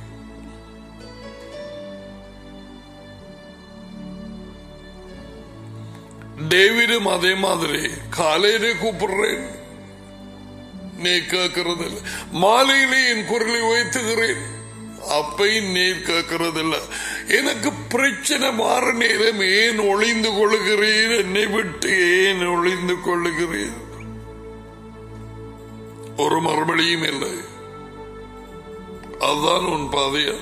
Speaker 1: டேவிடும் அதே மாதிரி காலையிலே கூப்பிடுறேன் நீ கேட்கறது இல்லை மாலையிலே என் குரலை உயர்த்துகிறேன் அப்பையும் நீர் கேட்கறதில்ல எனக்கு பிரச்சனை மாற நேரம் ஏன் ஒளிந்து கொள்ளுகிறீர் என்னை விட்டு ஏன் ஒளிந்து கொள்ளுகிறீர் ஒரு மறுபடியும் இல்லை அதுதான் உன் பாதையா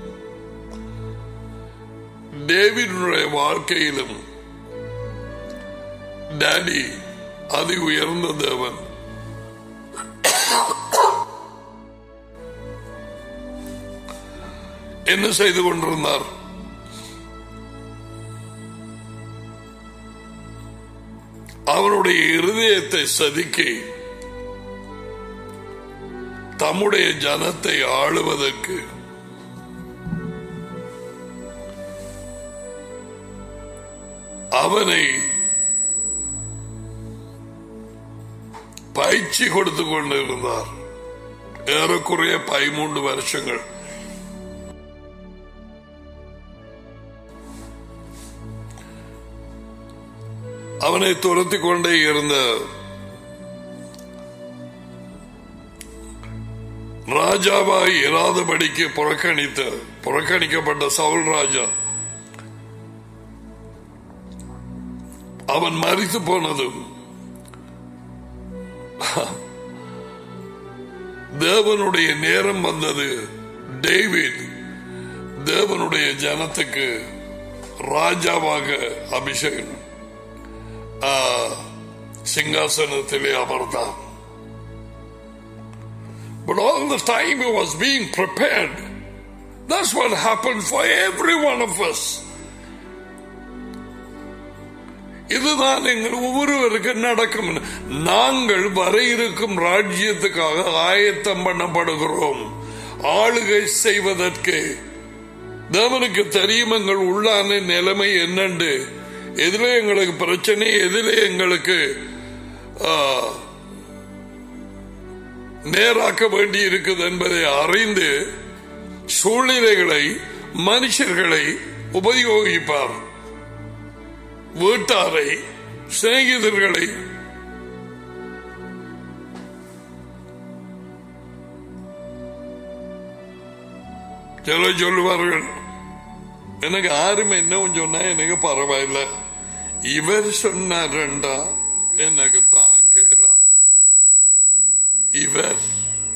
Speaker 1: டேவிடுடைய வாழ்க்கையிலும் டாடி அதி உயர்ந்த தேவன் என்ன செய்து கொண்டிருந்தார் அவனுடைய இருதயத்தை சதுக்கி தம்முடைய ஜனத்தை ஆளுவதற்கு அவனை பயிற்சி கொடுத்து கொண்டிருந்தார் ஏறக்குறைய பதிமூன்று வருஷங்கள் அவனை துரத்தி கொண்டே இருந்த ராஜாவாய் இராதபடிக்கு புறக்கணித்த புறக்கணிக்கப்பட்ட சவுல் ராஜா அவன் மறித்து போனதும் தேவனுடைய நேரம் வந்தது டேவிட் தேவனுடைய ஜனத்துக்கு ராஜாவாக அபிஷேகம் ஆ, சிங்காசனத்திலே அமர்ந்தான் But all the time he was being prepared. That's what happened for every one of us. இதுதான் எங்கள் ஒவ்வொருவருக்கும் நடக்கும் நாங்கள் வர இருக்கும் ராஜ்யத்துக்காக ஆயத்தம் பண்ணப்படுகிறோம் ஆளுகை செய்வதற்கு தேவனுக்கு தெரியும் எங்கள் உள்ளான நிலைமை என்னண்டு எதிலே எங்களுக்கு பிரச்சனை எதிலே எங்களுக்கு ஆ, நேராக்க வேண்டி இருக்குது என்பதை அறிந்து சூழ்நிலைகளை மனுஷர்களை உபயோகிப்பார் வீட்டாரை சிநேகிதர்களை சில சொல்லுவார்கள் எனக்கு யாருமே என்னவும் சொன்னா எனக்கு பரவாயில்ல இவர் சொன்னாரண்டா எனக்கு தாங்கல இவர்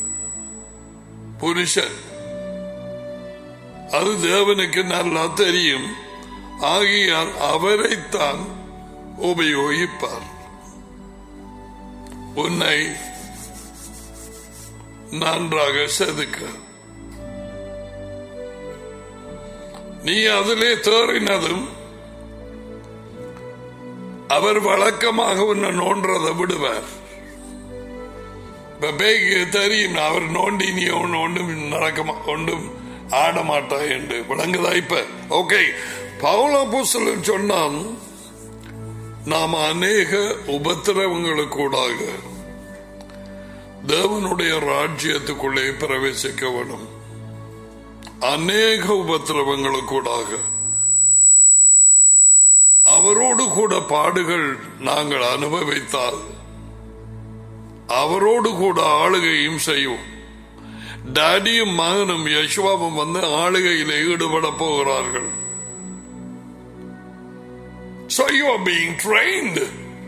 Speaker 1: புருஷன் அது தேவனுக்கு நல்லா தெரியும் ஆகியால் அவரைத்தான் உபயோகிப்பார் உன்னை நன்றாக செதுக்க நீ அதிலே தேறினதும் அவர் வழக்கமாக உன்னை நோன்றதை விடுவார் இப்ப பேய்க்கு தெரியும் அவர் நோண்டி நீ ஒன்று ஒன்றும் நடக்க மா- ஒன்றும் ஆட மாட்டா என்று விளங்குதா இப்ப ஓகே பவுல பூசலன் சொன்னான் நாம் அநேக உபத்திரவங்களுக்கூடாக தேவனுடைய ராஜ்யத்துக்குள்ளே பிரவேசிக்க வேணும் அநேக உபத்திரவங்களுக்கூடாக அவரோடு கூட பாடுகள் நாங்கள் அனுபவித்தால் அவரோடு கூட ஆளுகையும் செய்யும் டாடியும் மகனும் யசுவாவும் வந்து ஆளுகையில் ஈடுபட போகிறார்கள் So you are being trained.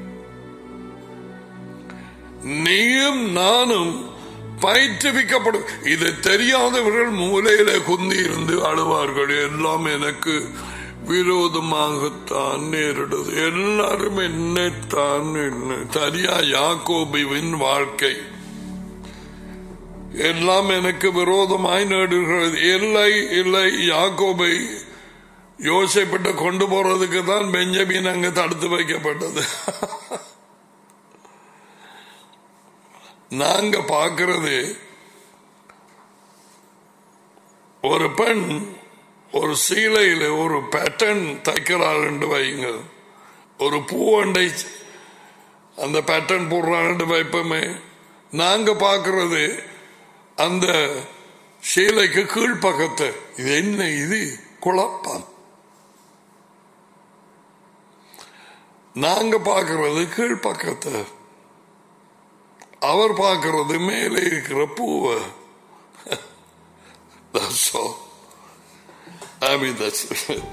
Speaker 1: நீயும் நானும் பயிற்றுவிக்கப்படும் இதை தெரியாதவர்கள் மூலையில குந்தி இருந்து அழுவார்கள் எல்லாம் எனக்கு விரோதமாகத்தான் நேரிடுது எல்லாரும் என்னத்தான் என்ன சரியா யாக்கோபுவின் வாழ்க்கை எல்லாம் எனக்கு விரோதமாய் நேடுகிறது இல்லை இல்லை யாக்கோபை யோசிப்பிட்ட கொண்டு போறதுக்கு தான் பெஞ்சமின் அங்க தடுத்து வைக்கப்பட்டது நாங்க பார்க்கிறது ஒரு பெண் ஒரு சீலையில ஒரு பேட்டர்ன் தைக்கிறாள் என்று வைங்க ஒரு பூவண்டை அந்த பேட்டர்ன் போடுறான்னு வைப்போமே நாங்க பார்க்கிறது அந்த சீலைக்கு கீழ்ப்பக்கத்தை இது என்ன இது குழப்பம் நாங்க பார்க்கிறது கீழ்ப்பக்கத்தை அவர் பார்க்கிறது மேலே இருக்கிற பூவை That's all. I mean, that's.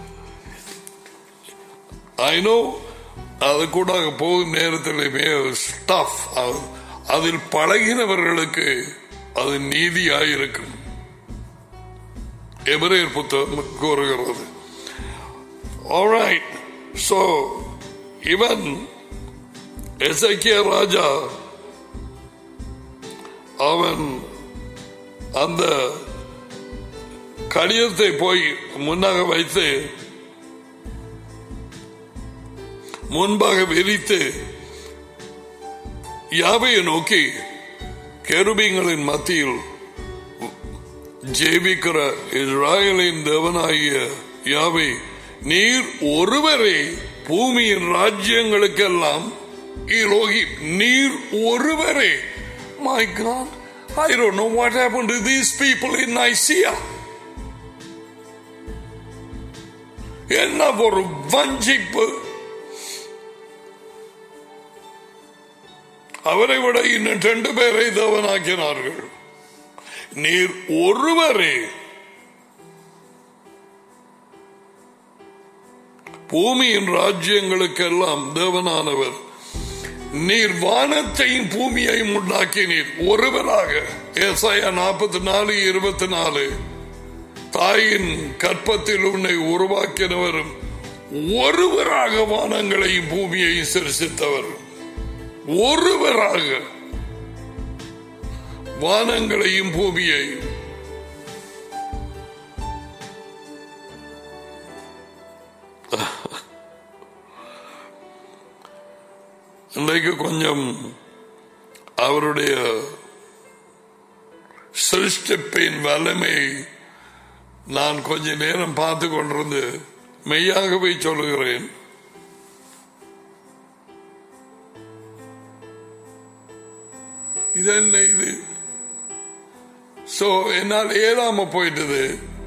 Speaker 1: I know அது கூட போகும் நேரத்திலுமே ஸ்டஃப் அதில் பழகினவர்களுக்கு அது நீதியாயிருக்கும் எபிரேயர் புத்தகம் கூறுகிறது Alright, so இவன் எசக்கிய ராஜா அவன் அந்த கடிதத்தை போய் முன்னாக வைத்து முன்பாக விரித்து யாவையை நோக்கி கெருபிங்களின் மத்தியில் ஜெயிக்கிற இஸ்ராயலின் தேவனாகிய யாவை நீர் ஒருவரே பூமியின் ராஜ்யங்களுக்கெல்லாம் இலோகி நீர் ஒருவரே my God I don't know what happened to these people in Nicaea. என்ன ஒரு வஞ்சிப்பு அவரை விட இன்னும் ரெண்டு பேரை தேவனாக்கினார்கள் நீர் ஒருவரே பூமியின் ராஜ்யங்களுக்கெல்லாம் தேவனானவர் நீர் வானத்தையும் பூமியையும் உண்டாக்கினீர் ஒருவராக ஏசாயா நாற்பத்தி நாலு இருபத்தி நாலு தாயின் கற்பத்தில் உன்னை உருவாக்கினவரும் ஒருவராக வானங்களையும் பூமியையும் சிரிசித்தவர் ஒருவராக வானங்களையும் பூமியையும் இன்றைக்கு கொஞ்சம் அவருடைய சிருஷ்டிப்பின் வல்லமை நான் கொஞ்ச நேரம் பார்த்து கொண்டிருந்து மெய்யாகவே சொல்லுகிறேன் இது என்ன இது சோ என்னால் ஏறாம போயிட்டது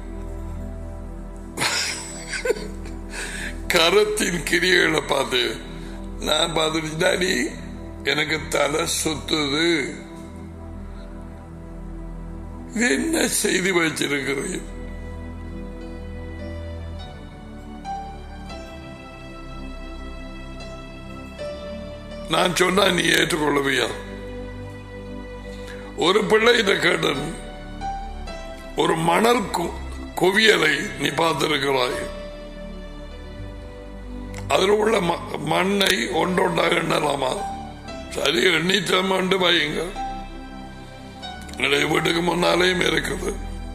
Speaker 1: கரத்தின் கிரியைகளை பார்த்து நான் பார்த்துட்டு டாடி எனக்கு தலை சுத்துது இது என்ன செய்தி வச்சிருக்கிறேன் நான் சொன்னா நீ ஏற்றுக்கொள்ளவியா ஒரு பிள்ளையிட்ட கேட்டன் ஒரு மணல் கு- குவியலை நீ பார்த்திருக்கிறாய் அதில் உள்ள ம- மண்ணை ஒன்றொன்றாக எண்ணலாமா சரி எண்ணிட்டு வையுங்க என்னுடைய வீட்டுக்கு முன்னாலேயும் இருக்குது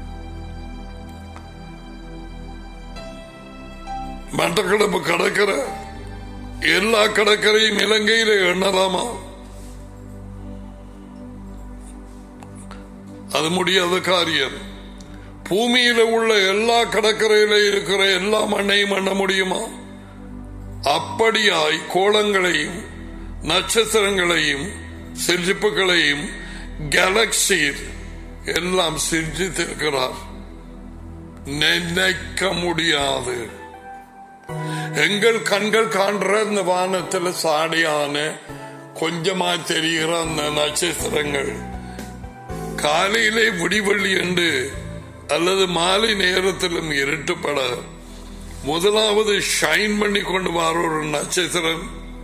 Speaker 1: மட்டக்களப்பு கடற்கரை எல்லா கடற்கரையும் இலங்கையில எண்ணலாமா அது முடியாத காரியம் பூமியில உள்ள எல்லா கடற்கரையில இருக்கிற எல்லா மண்ணையும் எண்ண முடியுமா அப்படியாய் கோலங்களையும் நட்சத்திரங்களையும் சிரிப்புகளையும் கேலக்சி எல்லாம் சிரித்திருக்கிறார் நினைக்க முடியாது எங்கள் கண்கள் காண்ற இந்த வானத்துல சாடியான கொஞ்சமா தெரிகிற அந்த நட்சத்திரங்கள் காலையிலே விடிவெள்ளி என்று அல்லது மாலை நேரத்திலும் இருட்டுப்பட முதலாவது ஷைன் பண்ணி கொண்டு வர ஒரு நட்சத்திரம்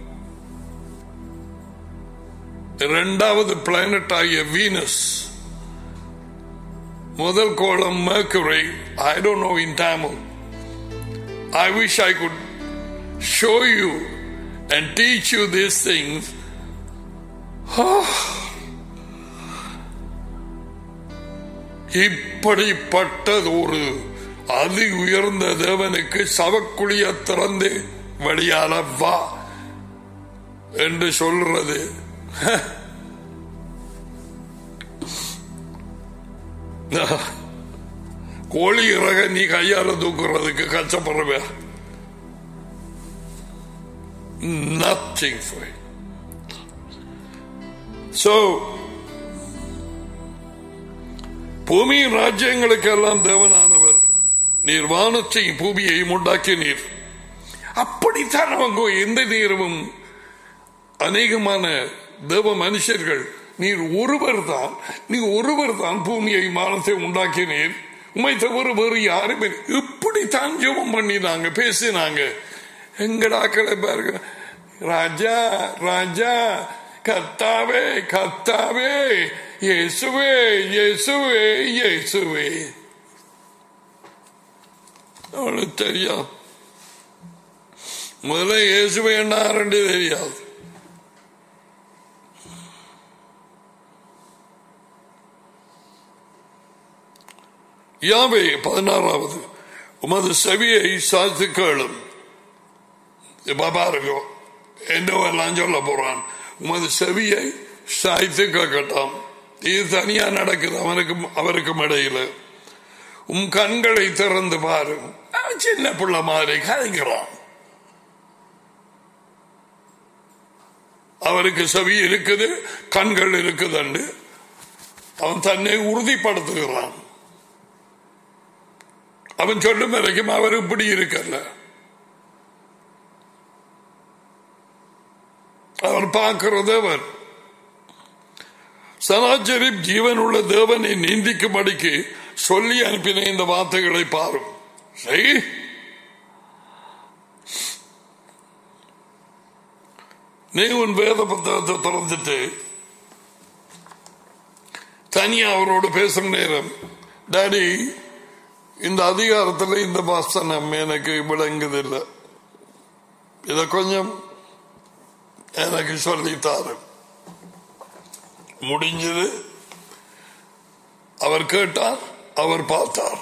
Speaker 1: இரண்டாவது பிளானட் ஆகிய வீனஸ் முதல் கோளம் mercury I don't know in tamil I wish I could show you and teach you these things. இப்படிப்பட்டது ஒரு அதி உயர்ந்த தேவனுக்கு சவக்குழிய திறந்து வழியால வா என்று சொல்றது கோழி இறக நீ கையால தூக்குறதுக்கு கஷ்டப்படுறவே நத்திங் for it. So, பூமியின் ராஜ்யங்களுக்கெல்லாம் தேவனானவர் நீர் வானத்தையும் பூமியையும் உண்டாக்கினீர் அப்படித்தான் அவங்க எந்த நேரமும் அநேகமான தேவ மனுஷர்கள் நீர் ஒருவர் தான் நீ ஒருவர் தான் பூமியை மானத்தை உண்டாக்கினீர் உமை தவிர வேறு யாருமே இப்படித்தான் ஜெபம் பண்ணினாங்க பேசினாங்க எங்கடாக்களை பாருங்க ராஜா ராஜா கத்தாவே கத்தாவே இயேசுவே இயேசுவே இயேசுவே அவளுக்கு தெரியும் முதல்ல இயேசுவே என்ன ரெண்டு தெரியாது யாவே பதினாறாவது உமது செவியை சாய்த்து கேளும் இப்ப பாருங்க என்னவெல்லாம் சொல்ல போறான் உமது செவியை சாய்த்து கேட்கட்டாம் இது தனியா நடக்குது அவனுக்கும் அவருக்கும் இடையில உம் கண்களை திறந்து பாரு அவன் சின்ன பிள்ளை மாதிரி கதைக்கிறான் அவருக்கு செவி இருக்குது கண்கள் இருக்குதுண்டு அவன் தன்னை உறுதிப்படுத்துகிறான் அவன் சொல்லும் வரைக்கும் அவர் இப்படி இருக்கல அவர் பார்க்கிறது அவர் சராச்சரிப் ஜீவனுள்ள தேவனை நிந்திக்கும்படிக்கு சொல்லி அனுப்பின இந்த வார்த்தைகளை பாரும் சரி நீ உன் வேத புத்தகத்தை திறந்துட்டு தனியா அவரோடு பேசும் நேரம் டாடி இந்த அதிகாரத்தில் இந்த வாசனம் எனக்கு விளங்குதில்லை இதை கொஞ்சம் எனக்கு சொல்லித்தாரு முடிஞ்சது அவர் கேட்டார் அவர் பார்த்தார்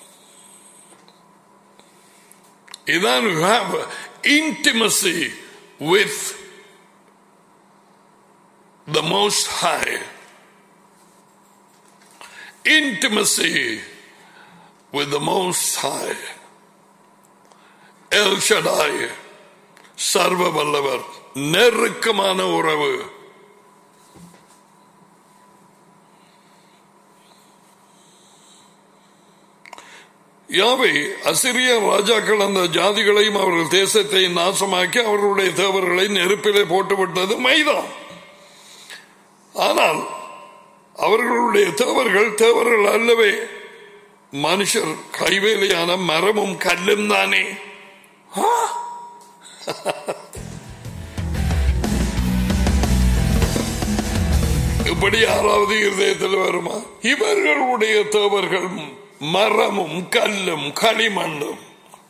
Speaker 1: இதான் you have intimacy with the most high intimacy with the most high El Shaddai சர்வ வல்லவர் நெருக்கமான உறவு யாவை அசிரிய ராஜாக்கள் அந்த ஜாதிகளையும் அவர்கள் தேசத்தை நாசமாக்கி அவர்களுடைய தேவர்களை நெருப்பிலே போட்டுவிட்டது மைதான் ஆனால் அவர்களுடைய தேவர்கள் தேவர்கள் அல்லவே மனுஷர் கைவேலையான மரமும் கல்லும் தானே ஆ! இப்படி யாராவது இருதயத்தில் வருமா இவர்களுடைய தேவர்கள் மரமும் கல்லும் களிமண்ணும்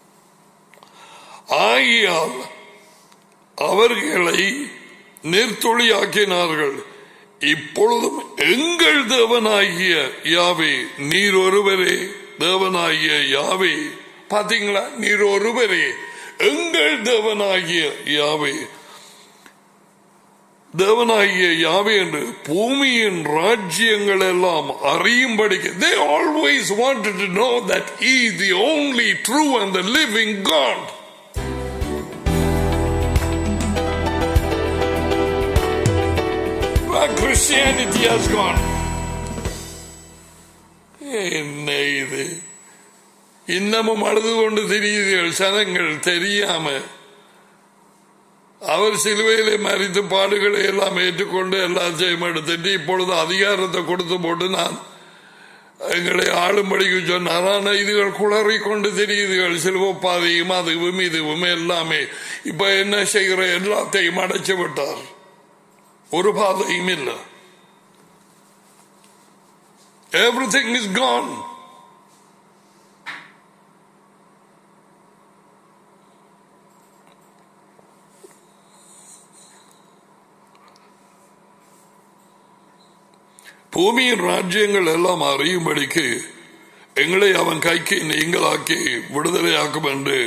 Speaker 1: ஆகியால் அவர்களை நிர்த்தொழியாக்கினார்கள் இப்பொழுதும் எங்கள் தேவனாகிய யாவே நீர் ஒருவரே தேவனாகிய யாவே பாத்தீங்களா நீர் ஒருவரே எங்கள் தேவனாகிய யாவே தேவனாகிய யாவே என்று பூமியின் ராஜ்யங்கள் எல்லாம் அறியும்படிக்கு they always wanted to know that he is the only true and the living God Where Christianity has gone என்ன இது இன்னமும் அழுது கொண்டு தெரியுதீர்கள் சனங்கள் தெரியாம அவர் சிலுவையிலே மறித்து பாடுகளை எல்லாம் ஏற்றுக்கொண்டு எல்லாத்தையும் எடுத்துட்டு இப்பொழுது அதிகாரத்தை கொடுத்து போட்டு நான் எங்களை ஆளும்படிக்கு சொன்னார் ஆனால் இதுகள் குளறி கொண்டு தெரியுதுகள் சிலுவப்பாதையும் அதுவும் இதுவும் எல்லாமே இப்ப என்ன செய்கிற எல்லாத்தையும் அடைச்சு விட்டார் ஒரு பாதையும் இல்லை எவ்ரிதிங் இஸ் கான் பூமியின் ராஜ்யங்கள் எல்லாம் அறியும்படிக்கு எங்களை அவன் கைக்கு நீங்களாக்கி விடுதலையாக்கும் என்று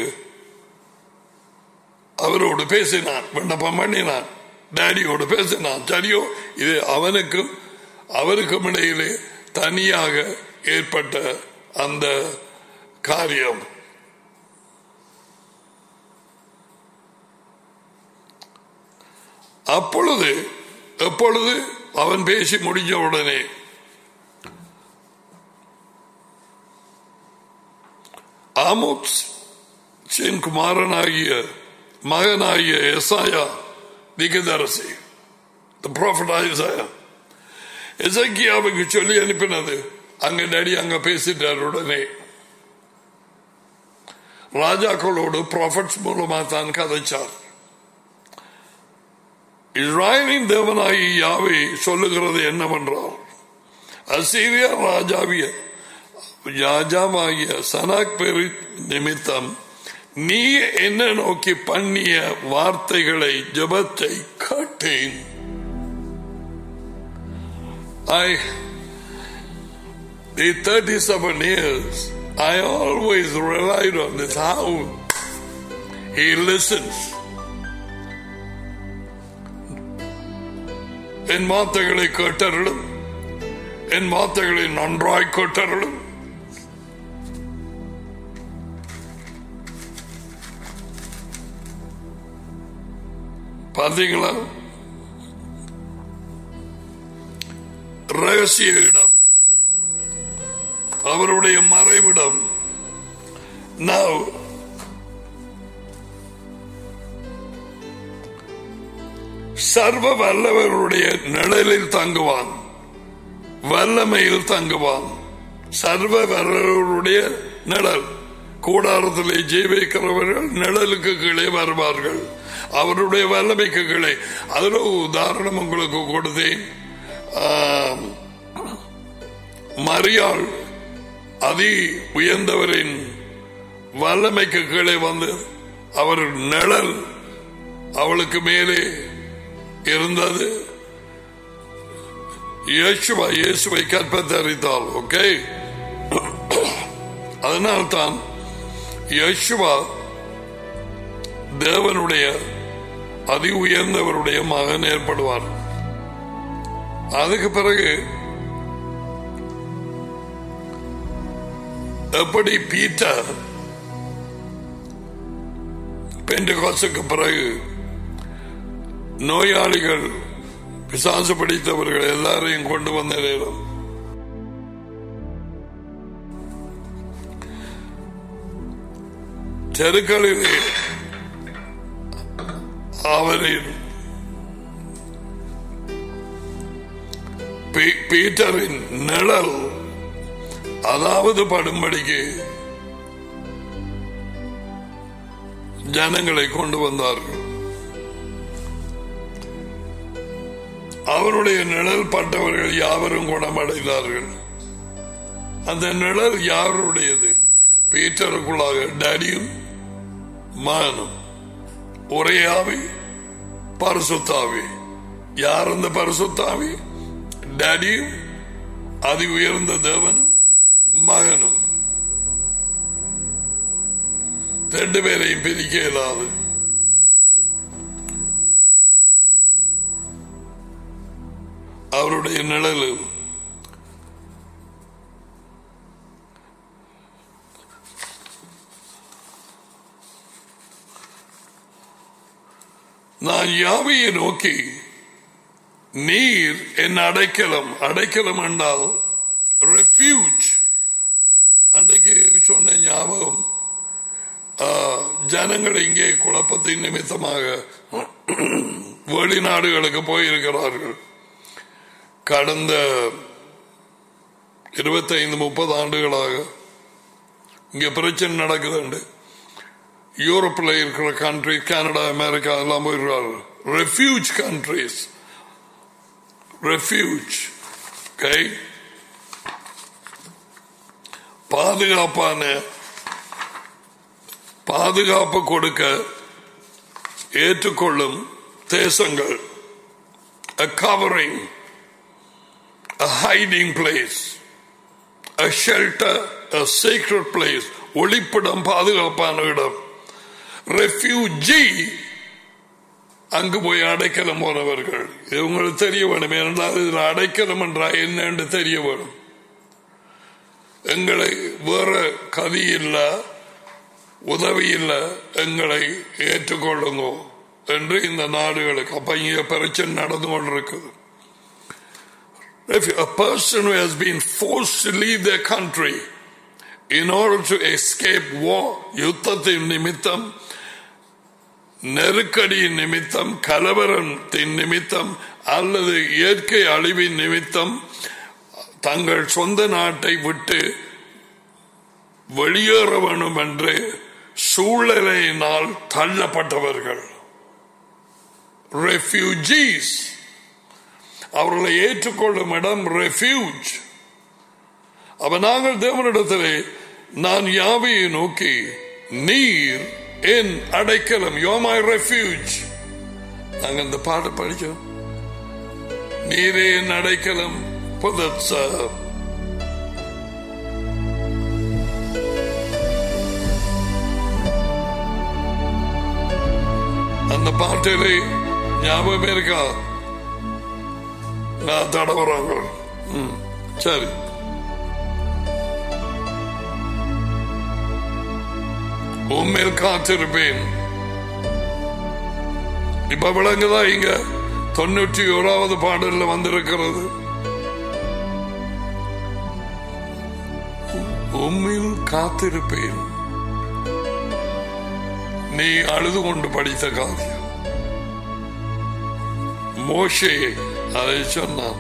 Speaker 1: அவரோடு பேசினான் விண்ணப்பம் பண்ணினான் டேடியோடு பேசினான் சரியோ இது அவனுக்கும் அவருக்கும் இடையிலே தனியாக ஏற்பட்ட அந்த காரியம் அப்பொழுது எப்பொழுது அவன் பேசி முடிஞ்ச உடனே ஆமோத் சின் குமாரனாகிய மகனாகிய எசாயா திகதரசி the prophet Isaiah எசக்கியாவுக்கு சொல்லி அனுப்பினது அங்க டேடி அங்க பேசிட்டார் உடனே ராஜாக்களோடு ப்ராஃபட்ஸ் மூலமா தான் கதைச்சார் இஸ்ராயலின் தேவனாகி யாவை சொல்லுகிறது என்னவென்றால் அசீரியா ராஜாவிய ராஜாவாகிய சனாக் பெரு நிமித்தம் நீ என்ன நோக்கி பண்ணிய வார்த்தைகளை ஜபத்தை கேட்டேன் I The 37 years, I always relied on this, how he listens. என் வார்த்தைகளை கேட்டருளும் என் வார்த்தைகளை நன்றாய் கேட்டருளும் பார்த்தீங்களா ரகசிய இடம் அவருடைய மறைவிடம் Now, சர்வ வல்லவருடைய நிழலில் தங்குவான் வல்லமையில் தங்குவான் சர்வ வல்லவருடைய நிழல் கூடாரத்திலே ஜீவிக்கிறவர்கள் நிழலுக்கு கீழே வருவார்கள் அவருடைய வல்லமைக்கு கீழே அதில் ஒரு உதாரணம் உங்களுக்கு கொடுத்தேன் ஆம், மரியாள் அதி உயர்ந்தவரின் வல்லமைக்கு கீழே வந்து அவர் நிழல் அவளுக்கு மேலே இருந்தது இயேசுவா இயேசுவை கற்பத்தரித்தாள் ஓகே அதனால்தான் இயேசுவா தேவனுடைய அதி உயர்ந்தவருடைய மகன் ஏற்படுவார் அதுக்கு பிறகு எப்படி பீட்டர் பெண்டகாசுக்கு பிறகு நோயாளிகள் பிசாசு பிடித்தவர்கள் எல்லாரையும் கொண்டு வந்த நேரம் தெருக்களிலே அவரின் பீ- பீட்டரின் நிழல் அதாவது படும்படிக்கு ஜனங்களை கொண்டு வந்தார்கள் அவருடைய நிழல் பட்டவர்கள் யாவரும் குணமடைந்தார்கள் அந்த நிழல் யாருடையது பீட்டருக்குள்ளாக டடியும் மகனும் ஒரே ஆவி பரிசுத்தாவி யார் அந்த பரிசுத்தாவி டடியும் அதி உயர்ந்த தேவனும் மகனும் ரெண்டு பேரையும் பிரிக்க இயலாது அவருடைய நிழலில் நான் யாவையை நோக்கி நீர் என் அடைக்கலம் அடைக்கலம் என்றால் ரெஃப்யூஜ் அன்றைக்கு சொன்ன ஞாபகம் ஆ, ஜனங்கள் இங்கே குழப்பத்தின் நிமித்தமாக வெளிநாடுகளுக்கு போயிருக்கிறார்கள் கடந்த இருபத்தைந்து முப்பது ஆண்டுகளாக இங்க பிரச்சனை நடக்குதுண்டு யூரோப்பில் இருக்கிற கண்ட்ரி கனடா அமெரிக்கா எல்லாம் போயிருக்கார்கள் ரெஃப்யூஜ் கண்ட்ரிஸ் ரெஃப்யூஜ் கை பாதுகாப்பான பாதுகாப்பு கொடுக்க ஏற்றுக்கொள்ளும் தேசங்கள் a covering a hiding place a shelter a sacred place ஒளிப்பிடம் பாதுகாப்பான இடம் ரெஃப்யூஜி அங்கு போய் அடைக்கலம் போனவர்கள் இது உங்களுக்கு தெரிய வேணும் ஏனென்றால் இதில் அடைக்கலம் என்றால் என்னன்னு தெரிய வேணும் எங்களை வேற கதி இல்ல உதவி இல்ல எங்களை ஏற்றுக்கொள்ளுங்க என்று இந்த நாடுகளுக்கு அப்ப இங்க பிரச்சனை நடந்து கொண்டிருக்குது If a person who has been forced to leave their country in order to escape war, யுத்தத்தின் நிமித்தம் நெருக்கடியின் நிமித்தம் கலவரத்தின் நிமித்தம் அல்லது இயற்கை அழிவின் நிமித்தம் தங்கள் சொந்த நாட்டை விட்டு வெளியேற வேண்டும் என்று சூழ்நிலையினால் தள்ளப்பட்டவர்கள் ரெஃப்யூஜீஸ் அவர்களை ஏற்றுக்கொள்ளும் இடம் ரெஃப்யூஜ் அப்ப நாங்கள் தேவனிடத்திலே நான் யாவையை நோக்கி நீர் என் அடைக்கலம் யோ மை ரெஃப்யூஜ் நாங்கள் இந்த பாட்டை படிச்சோம் நீரே என் அடைக்கலம் புதத் பாட்டிலே ஞாபகம் இருக்கா நான் தடவுறாங்க ம், சரி உண்மையில் காத்திருப்பேன் இப்ப விளங்குதா இங்க தொண்ணூற்றி ஓராவது பாடல்ல வந்திருக்கிறது உண்மையில் காத்திருப்பேன் நீ அழுது கொண்டு படித்த காவியம் மோஷே அதை சொன்னான்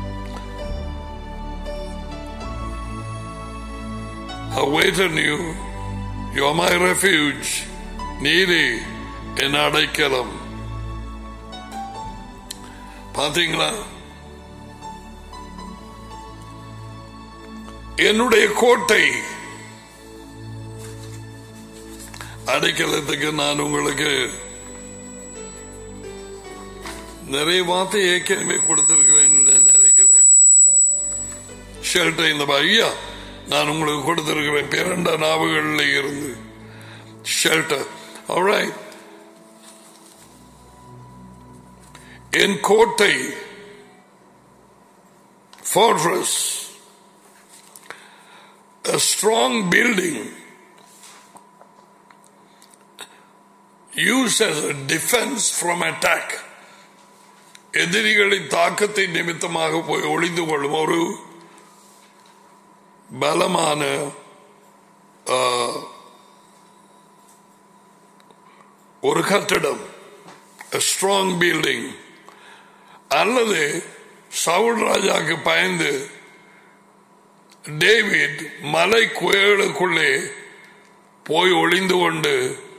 Speaker 1: I wait on you. You are my refuge. நீரே என் அடைக்கலம் பாத்தீங்களா என்னுடைய கோட்டை அடைக்கலத்துக்கு நான் உங்களுக்கு நிறைய வார்த்தை ஏற்கனவே கொடுத்திருக்கிறேன் என்று நினைக்கிறேன் ஷெல்டர் இந்த ஐயா நான் உங்களுக்கு கொடுத்திருக்கிறேன் பிறண்ட நாவுகளில் இருந்து ஷெல்டர் alright என் கோட்டை fortress a strong building used as a defense from attack எதிரிகளின் தாக்கத்தை நிமித்தமாக போய் ஒளிந்து கொள்ளும் ஒரு பலமான ஆ, ஒரு கட்டடம் ஸ்ட்ராங் பில்டிங் அல்லது சவுல் ராஜாக்கு பயந்து டேவிட் மலை குயலுக்குள்ளே போய் ஒளிந்து கொண்டு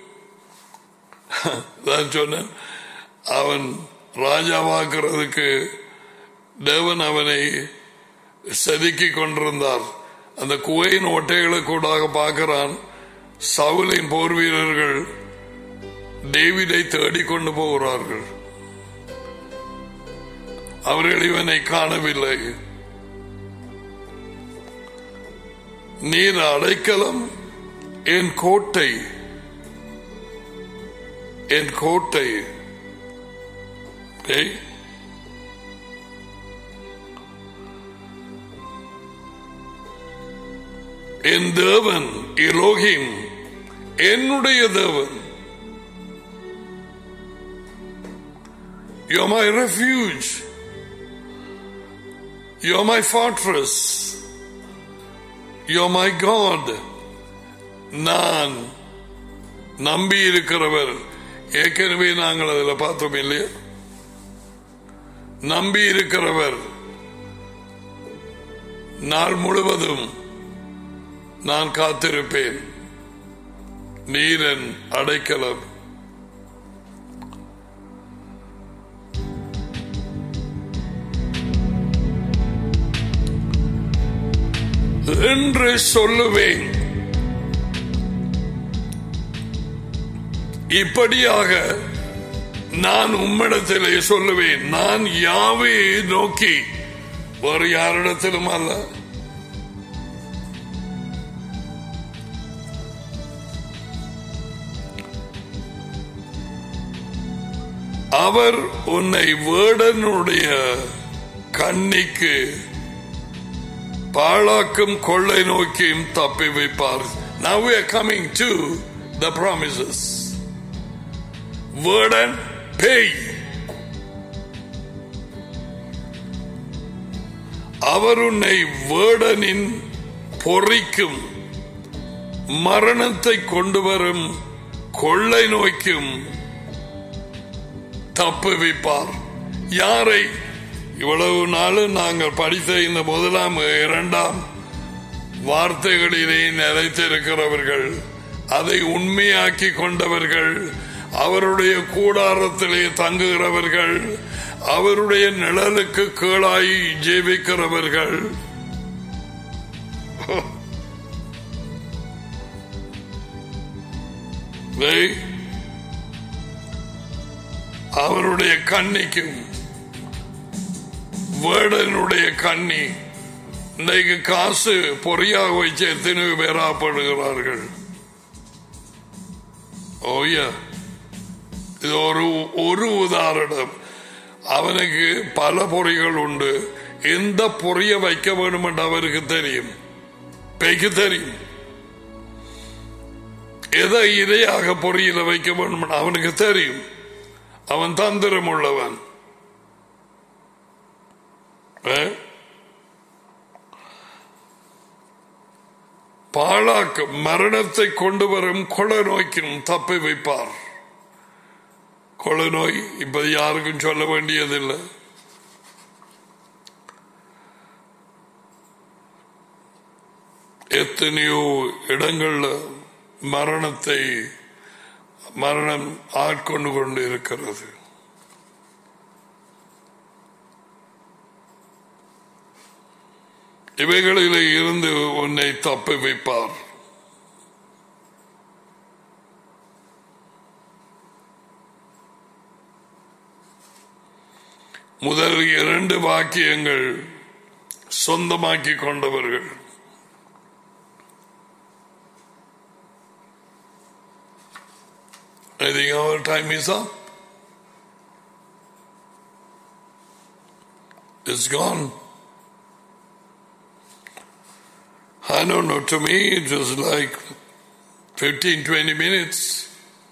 Speaker 1: நான் சொன்னேன் அவன் ராஜாவாக்குறதுக்கு தேவன் அவனை செதுக்கி கொண்டிருந்தார் அந்த குவையின் ஒட்டைகளுக்கூடாக பார்க்கிறான் சவுலின் போர் வீரர்கள் டேவிடை தேடிக்கொண்டு போகிறார்கள் அவர்கள் இவனை காணவில்லை நீர் அடைக்கலம் என் கோட்டை என் கோட்டை ஏய் என் தேவன் எலோகிம் என்னுடைய தேவன் You're my refuge. You're my fortress. You're my God. நான் நம்பி இருக்கிறவர் ஏற்கனவே நாங்கள் அதில் பார்த்தோம் இல்லையா நம்பி இருக்கிறவர் நாள் முழுவதும் நான் காத்திருப்பேன் நீரன் அடைக்கலம் என்று சொல்லுவேன் இப்படியாக நான் உம்மிடத்திலே சொல்லுவேன் நான் யாவே நோக்கி வேறு யாரிடத்திலும் அல்ல அவர் உன்னை வேடனுடைய கண்ணிக்கு பாழாக்கும் கொள்ளை நோக்கியும் தப்பி வைப்பார் Now we are coming to the promises. வேடன் பேய் அவர் உன்னை வேடனின் பொறிக்கும் மரணத்தை கொண்டு வரும் கொள்ளை நோய்க்கும் தப்புவிப்பார் யாரை இவ்வளவு நாளும் நாங்கள் படித்த இந்த முதலாம் இரண்டாம் வார்த்தைகளிலே நிலைத்திருக்கிறவர்கள் அதை உண்மையாக்கி கொண்டவர்கள் அவருடைய கூடாரத்திலே தங்குகிறவர்கள் அவருடைய நிழலுக்கு கீழாய் ஜீவிக்கிறவர்கள் they அவருடைய கண்ணிக்கும் வேடனுடைய கண்ணி இன்றைக்கு காசு பொறியாக வச்சு எத்தனை பேராப்படுகிறார்கள் ஓய்யா இது ஒரு ஒரு உதாரணம் அவனுக்கு பல பொறிகள் உண்டு எந்த பொறிய வைக்க வேண்டும் என்று அவருக்கு தெரியும் பேய்க்கு தெரியும் எதை இரையாக பொறியில வைக்க வேண்டும் என்று அவனுக்கு தெரியும் அவன் தந்திரம் உள்ளவன் ஆ? பாழாக்கு மரணத்தை கொண்டு வரும் கொலை நோய்க்கும் தப்பி வைப்பார் கொலை நோய் இப்ப யாருக்கும் சொல்ல வேண்டியதில்லை எத்தனையோ இடங்கள்ல மரணத்தை மரணம் ஆட்கொண்டு கொண்டு இருக்கிறது இவைகளிலே இருந்து உன்னை தப்பி வைப்பார் முதல் இரண்டு வாக்கியங்கள் சொந்தமாக்கி கொண்டவர்கள் I think our time is up. It's gone. I don't know, to me it was like 15, 20 minutes.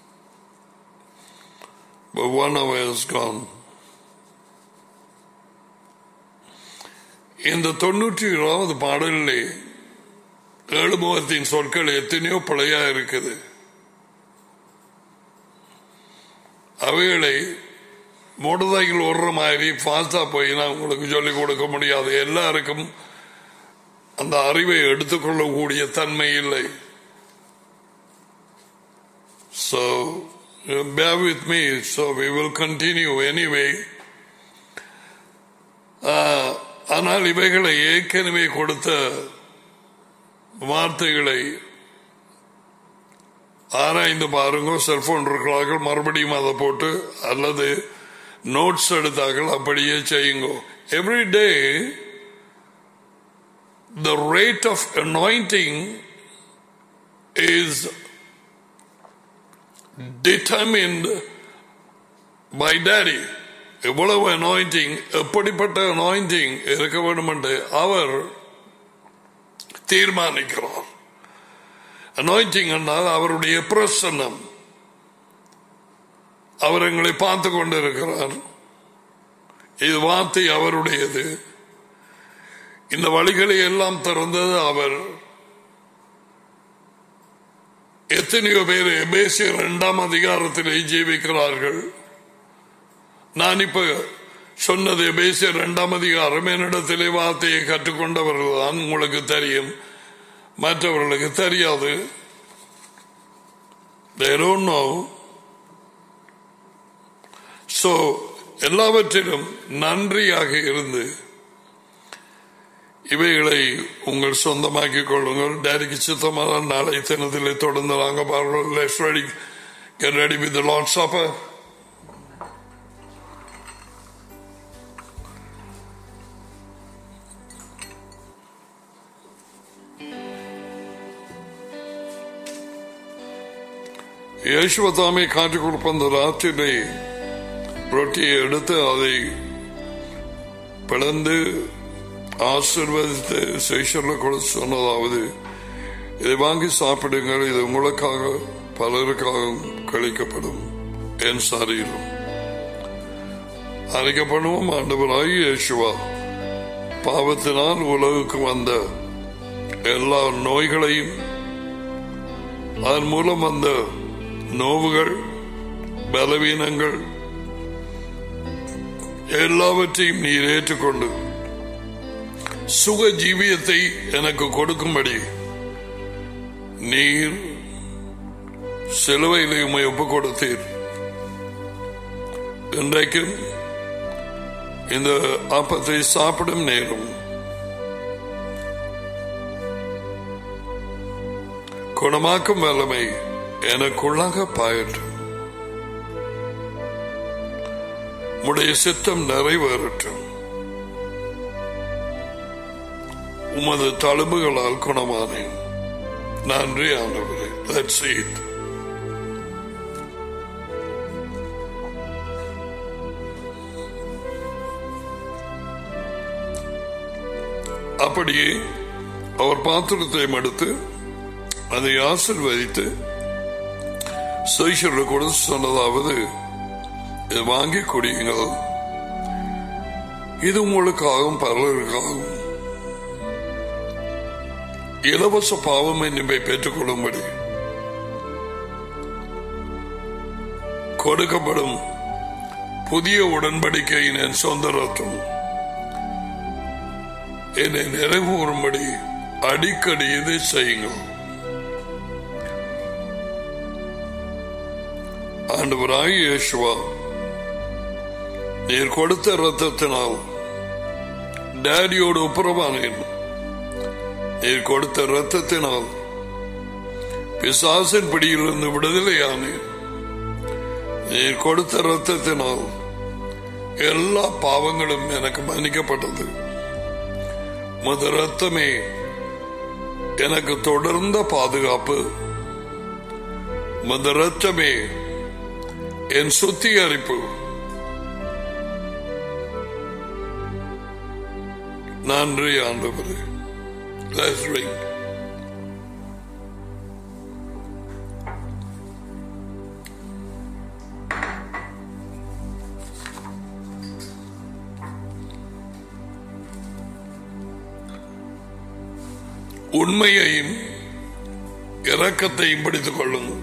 Speaker 1: But one hour is gone. இந்த தொண்ணூற்றி ஏழாவது பாடலிலே ஏழு முகத்தின் சொற்கள் எத்தனையோ பிழையா இருக்குது அவைகளை மோட்டர் ஓடுற மாதிரி ஃபாஸ்டா போய் நான் உங்களுக்கு சொல்லிக் கொடுக்க முடியாது எல்லாருக்கும் அந்த அறிவை எடுத்துக்கொள்ளக்கூடிய தன்மை இல்லை So, uh, bear with me. So, we will continue anyway. Uh, ஆனால் இவைகளை ஏற்கனவே கொடுத்த வார்த்தைகளை ஆராய்ந்து பாருங்க செல்போன் இருக்கிறார்கள் மறுபடியும் அதை போட்டு அல்லது நோட்ஸ் எடுத்தார்கள் அப்படியே செய்யுங்க every day the rate of anointing is determined by daddy எவ்வளவு அனாயிண்டிங் எப்படிப்பட்ட அனாயிண்டிங் இருக்க வேண்டும் என்று அவர் தீர்மானிக்கிறார் அனாயிண்டிங் என்றால் அவருடைய பிரசன்னம் அவர் எங்களை பார்த்து கொண்டிருக்கிறார் இது வார்த்தை அவருடையது இந்த வழிகளை எல்லாம் திறந்தது அவர் எத்தனையோ பேர் எபேசிய இரண்டாம் அதிகாரத்திலே ஜீவிக்கிறார்கள் நான் இப்ப சொன்னது எபேசிய இரண்டாம் அதிகாரம் என்னிடத்திலே வார்த்தையை கற்றுக்கொண்டவர்கள் தான் உங்களுக்கு தெரியும் மற்றவர்களுக்கு தெரியாது They don't know. So, எல்லாவற்றிலும் நன்றியாக இருந்து இவைகளை உங்கள் சொந்தமாக்கிக் கொள்ளுங்கள் டேரிக்கு சித்தமாக நாளை தினத்திலே தொடர்ந்து நாங்கள் பாருங்கள் let's ready get ready with Lord supper யேசுவதாமை காட்டிக் கொடுப்ப அந்த ராத்திரை ரொட்டியை எடுத்து அதை பிளந்து ஆசிர்வதித்து சேஷர்ல கொடுத்து சொன்னதாவது இதை வாங்கி சாப்பிடுங்கள் இது உங்களுக்காக பலருக்காக கழிக்கப்படும் என் சரீரம் அழைக்கப்படுவோம் ஆண்டவராகி இயேசுவா பாவத்தினால் உலகுக்கு வந்த எல்லா நோய்களையும் அதன் மூலம் வந்த நோவுகள் பலவீனங்கள் எல்லாவற்றையும் நீர் ஏற்றுக்கொண்டு சுக ஜீவியத்தை எனக்கு கொடுக்கும்படி நீர் சிலுவையிலே உமை ஒப்புக் கொடுத்தீர் இன்றைக்கும் இந்த ஆப்பத்தை சாப்பிடும் நேரம் குணமாக்கும் வல்லமை எனக்குள்ளாக பாயட்டும் உடைய சித்தம் நிறைவேறட்டும் உமது தழும்புகளால் குணமானேன் நன்றி ஆண்டவரே Let's eat. அப்படியே அவர் பாத்திரத்தை எடுத்து அதை ஆசிர்வதித்து சைஷரோட கொடுத்து சொன்னதாவது இதை வாங்கி குடியுங்கள் இது உங்களுக்காகவும் பலருக்காகவும் இலவச பாவம் என்னை பெற்றுக்கொள்ளும்படி கொடுக்கப்படும் புதிய உடன்படிக்கையின் என் சொந்த ரத்தம் என்னை நிறைவேறும்படி அடிக்கடி இதை செய்யுங்கள் ஆண்டவராய் இயேசுவா நீர் கொடுத்த ரத்தத்தினால் டேடியோடு ஒப்புரவானேன் நீர் கொடுத்த ரத்தத்தினால் பிசாசின் பிடியிலிருந்து விடுதலையானேன் நீர் கொடுத்த ரத்தத்தினால் எல்லா பாவங்களும் எனக்கு மன்னிக்கப்பட்டது மது ரத்தமே எனக்கு தொடர்ந்த பாதுகாப்பு மது ரத்தமே என் சுத்திகரிப்பு நன்றி ஆண்டவரே Let's read. உண்மையையும் இரக்கத்தையும் பிடித்துக் கொள்ளுங்கள்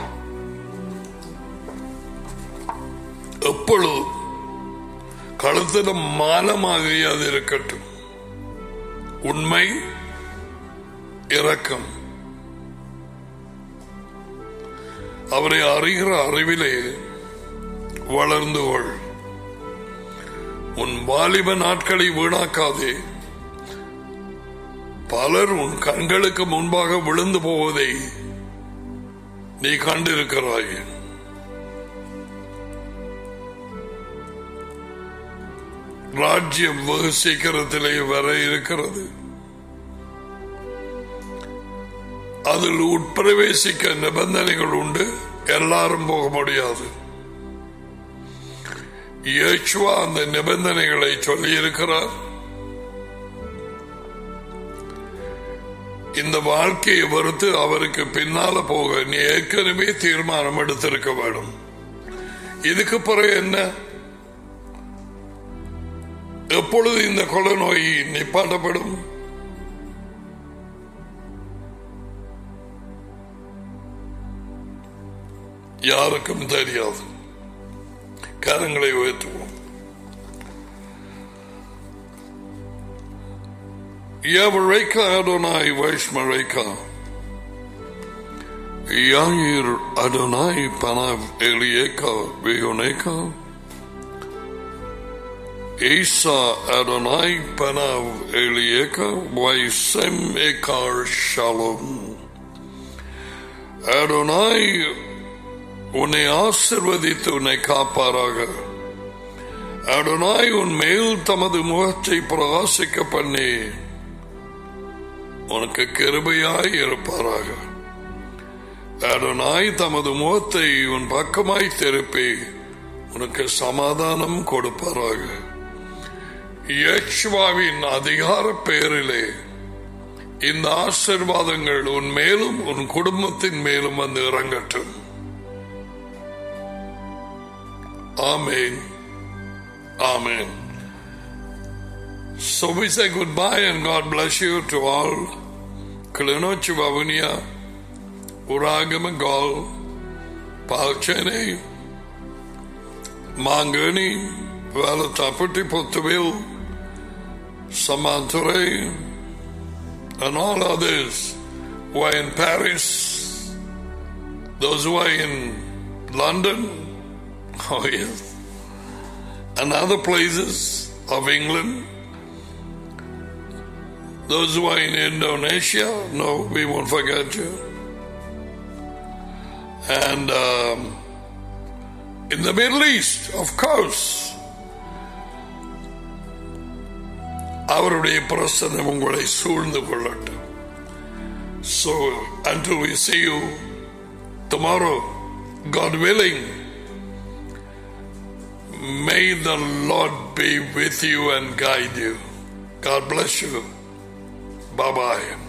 Speaker 1: எப்பொழுதும் களத்தில மானமாக அது இருக்கட்டும் உண்மை இரக்கம் அவரை அறிகிற அறிவிலே வளர்ந்து கொள் உன் வாலிப நாட்களை வீணாக்காதே பலர் உன் கண்களுக்கு முன்பாக விழுந்து போவதை நீ கண்டிருக்கிறாய் ராஜ்யம் வெகு சீக்கிரத்திலே வர இருக்கிறது அதில் உட்பிரவேசிக்க நிபந்தனைகள் உண்டு எல்லாரும் போக முடியாது இயேசுவா அந்த நிபந்தனைகளை சொல்லி இருக்கிறார் இந்த வாழ்க்கையை வெறுத்து அவருக்கு பின்னால போக நீ ஏற்கனவே தீர்மானம் எடுத்திருக்க வேண்டும் இதுக்கு பிறகு என்ன எப்பொழுது இந்த கொலை நோய் நிப்பாட்டப்படும் யாருக்கும் தெரியாது கரங்களை உயர்த்துவோம் Yavareka Adonai Vaishmareka Yair Adonai Panav Elieka Vioneka Isa Adonai Panav Elieka Vaisem Ekar Shalom Adonai உன்னை ஆசிர்வதித்து உன்னை காப்பாராக அடனாய் உன் மேல் தமது முகத்தை பிரகாசிக்க பண்ணி உனக்கு கிருபையாய் இருப்பாராக அடனாய் தமது முகத்தை உன் பக்கமாய் திருப்பி உனக்கு சமாதானம் கொடுப்பாராக யக்ஷ்வாவின் அதிகார பெயரிலே இந்த ஆசிர்வாதங்கள் உன் மேலும் உன் குடும்பத்தின் மேலும் வந்து இறங்கட்டும் Amen. Amen. So we say goodbye and God bless you to all. Kalinochi Vavunia, Uragamagal, Palchene, Mangani, Valataputi Puttaville, Samanture, and all others who are in Paris, those who are in London, Oh, yes. And other places of England. Those who are in Indonesia, no, we won't forget you. And um, in the Middle East, of course. அவருடைய பிரசனம் உங்களை சூழ்ந்து கொள்ளட்டும் So, until we see you tomorrow, God willing, May the Lord be with you and guide you. God bless you. பாபாய்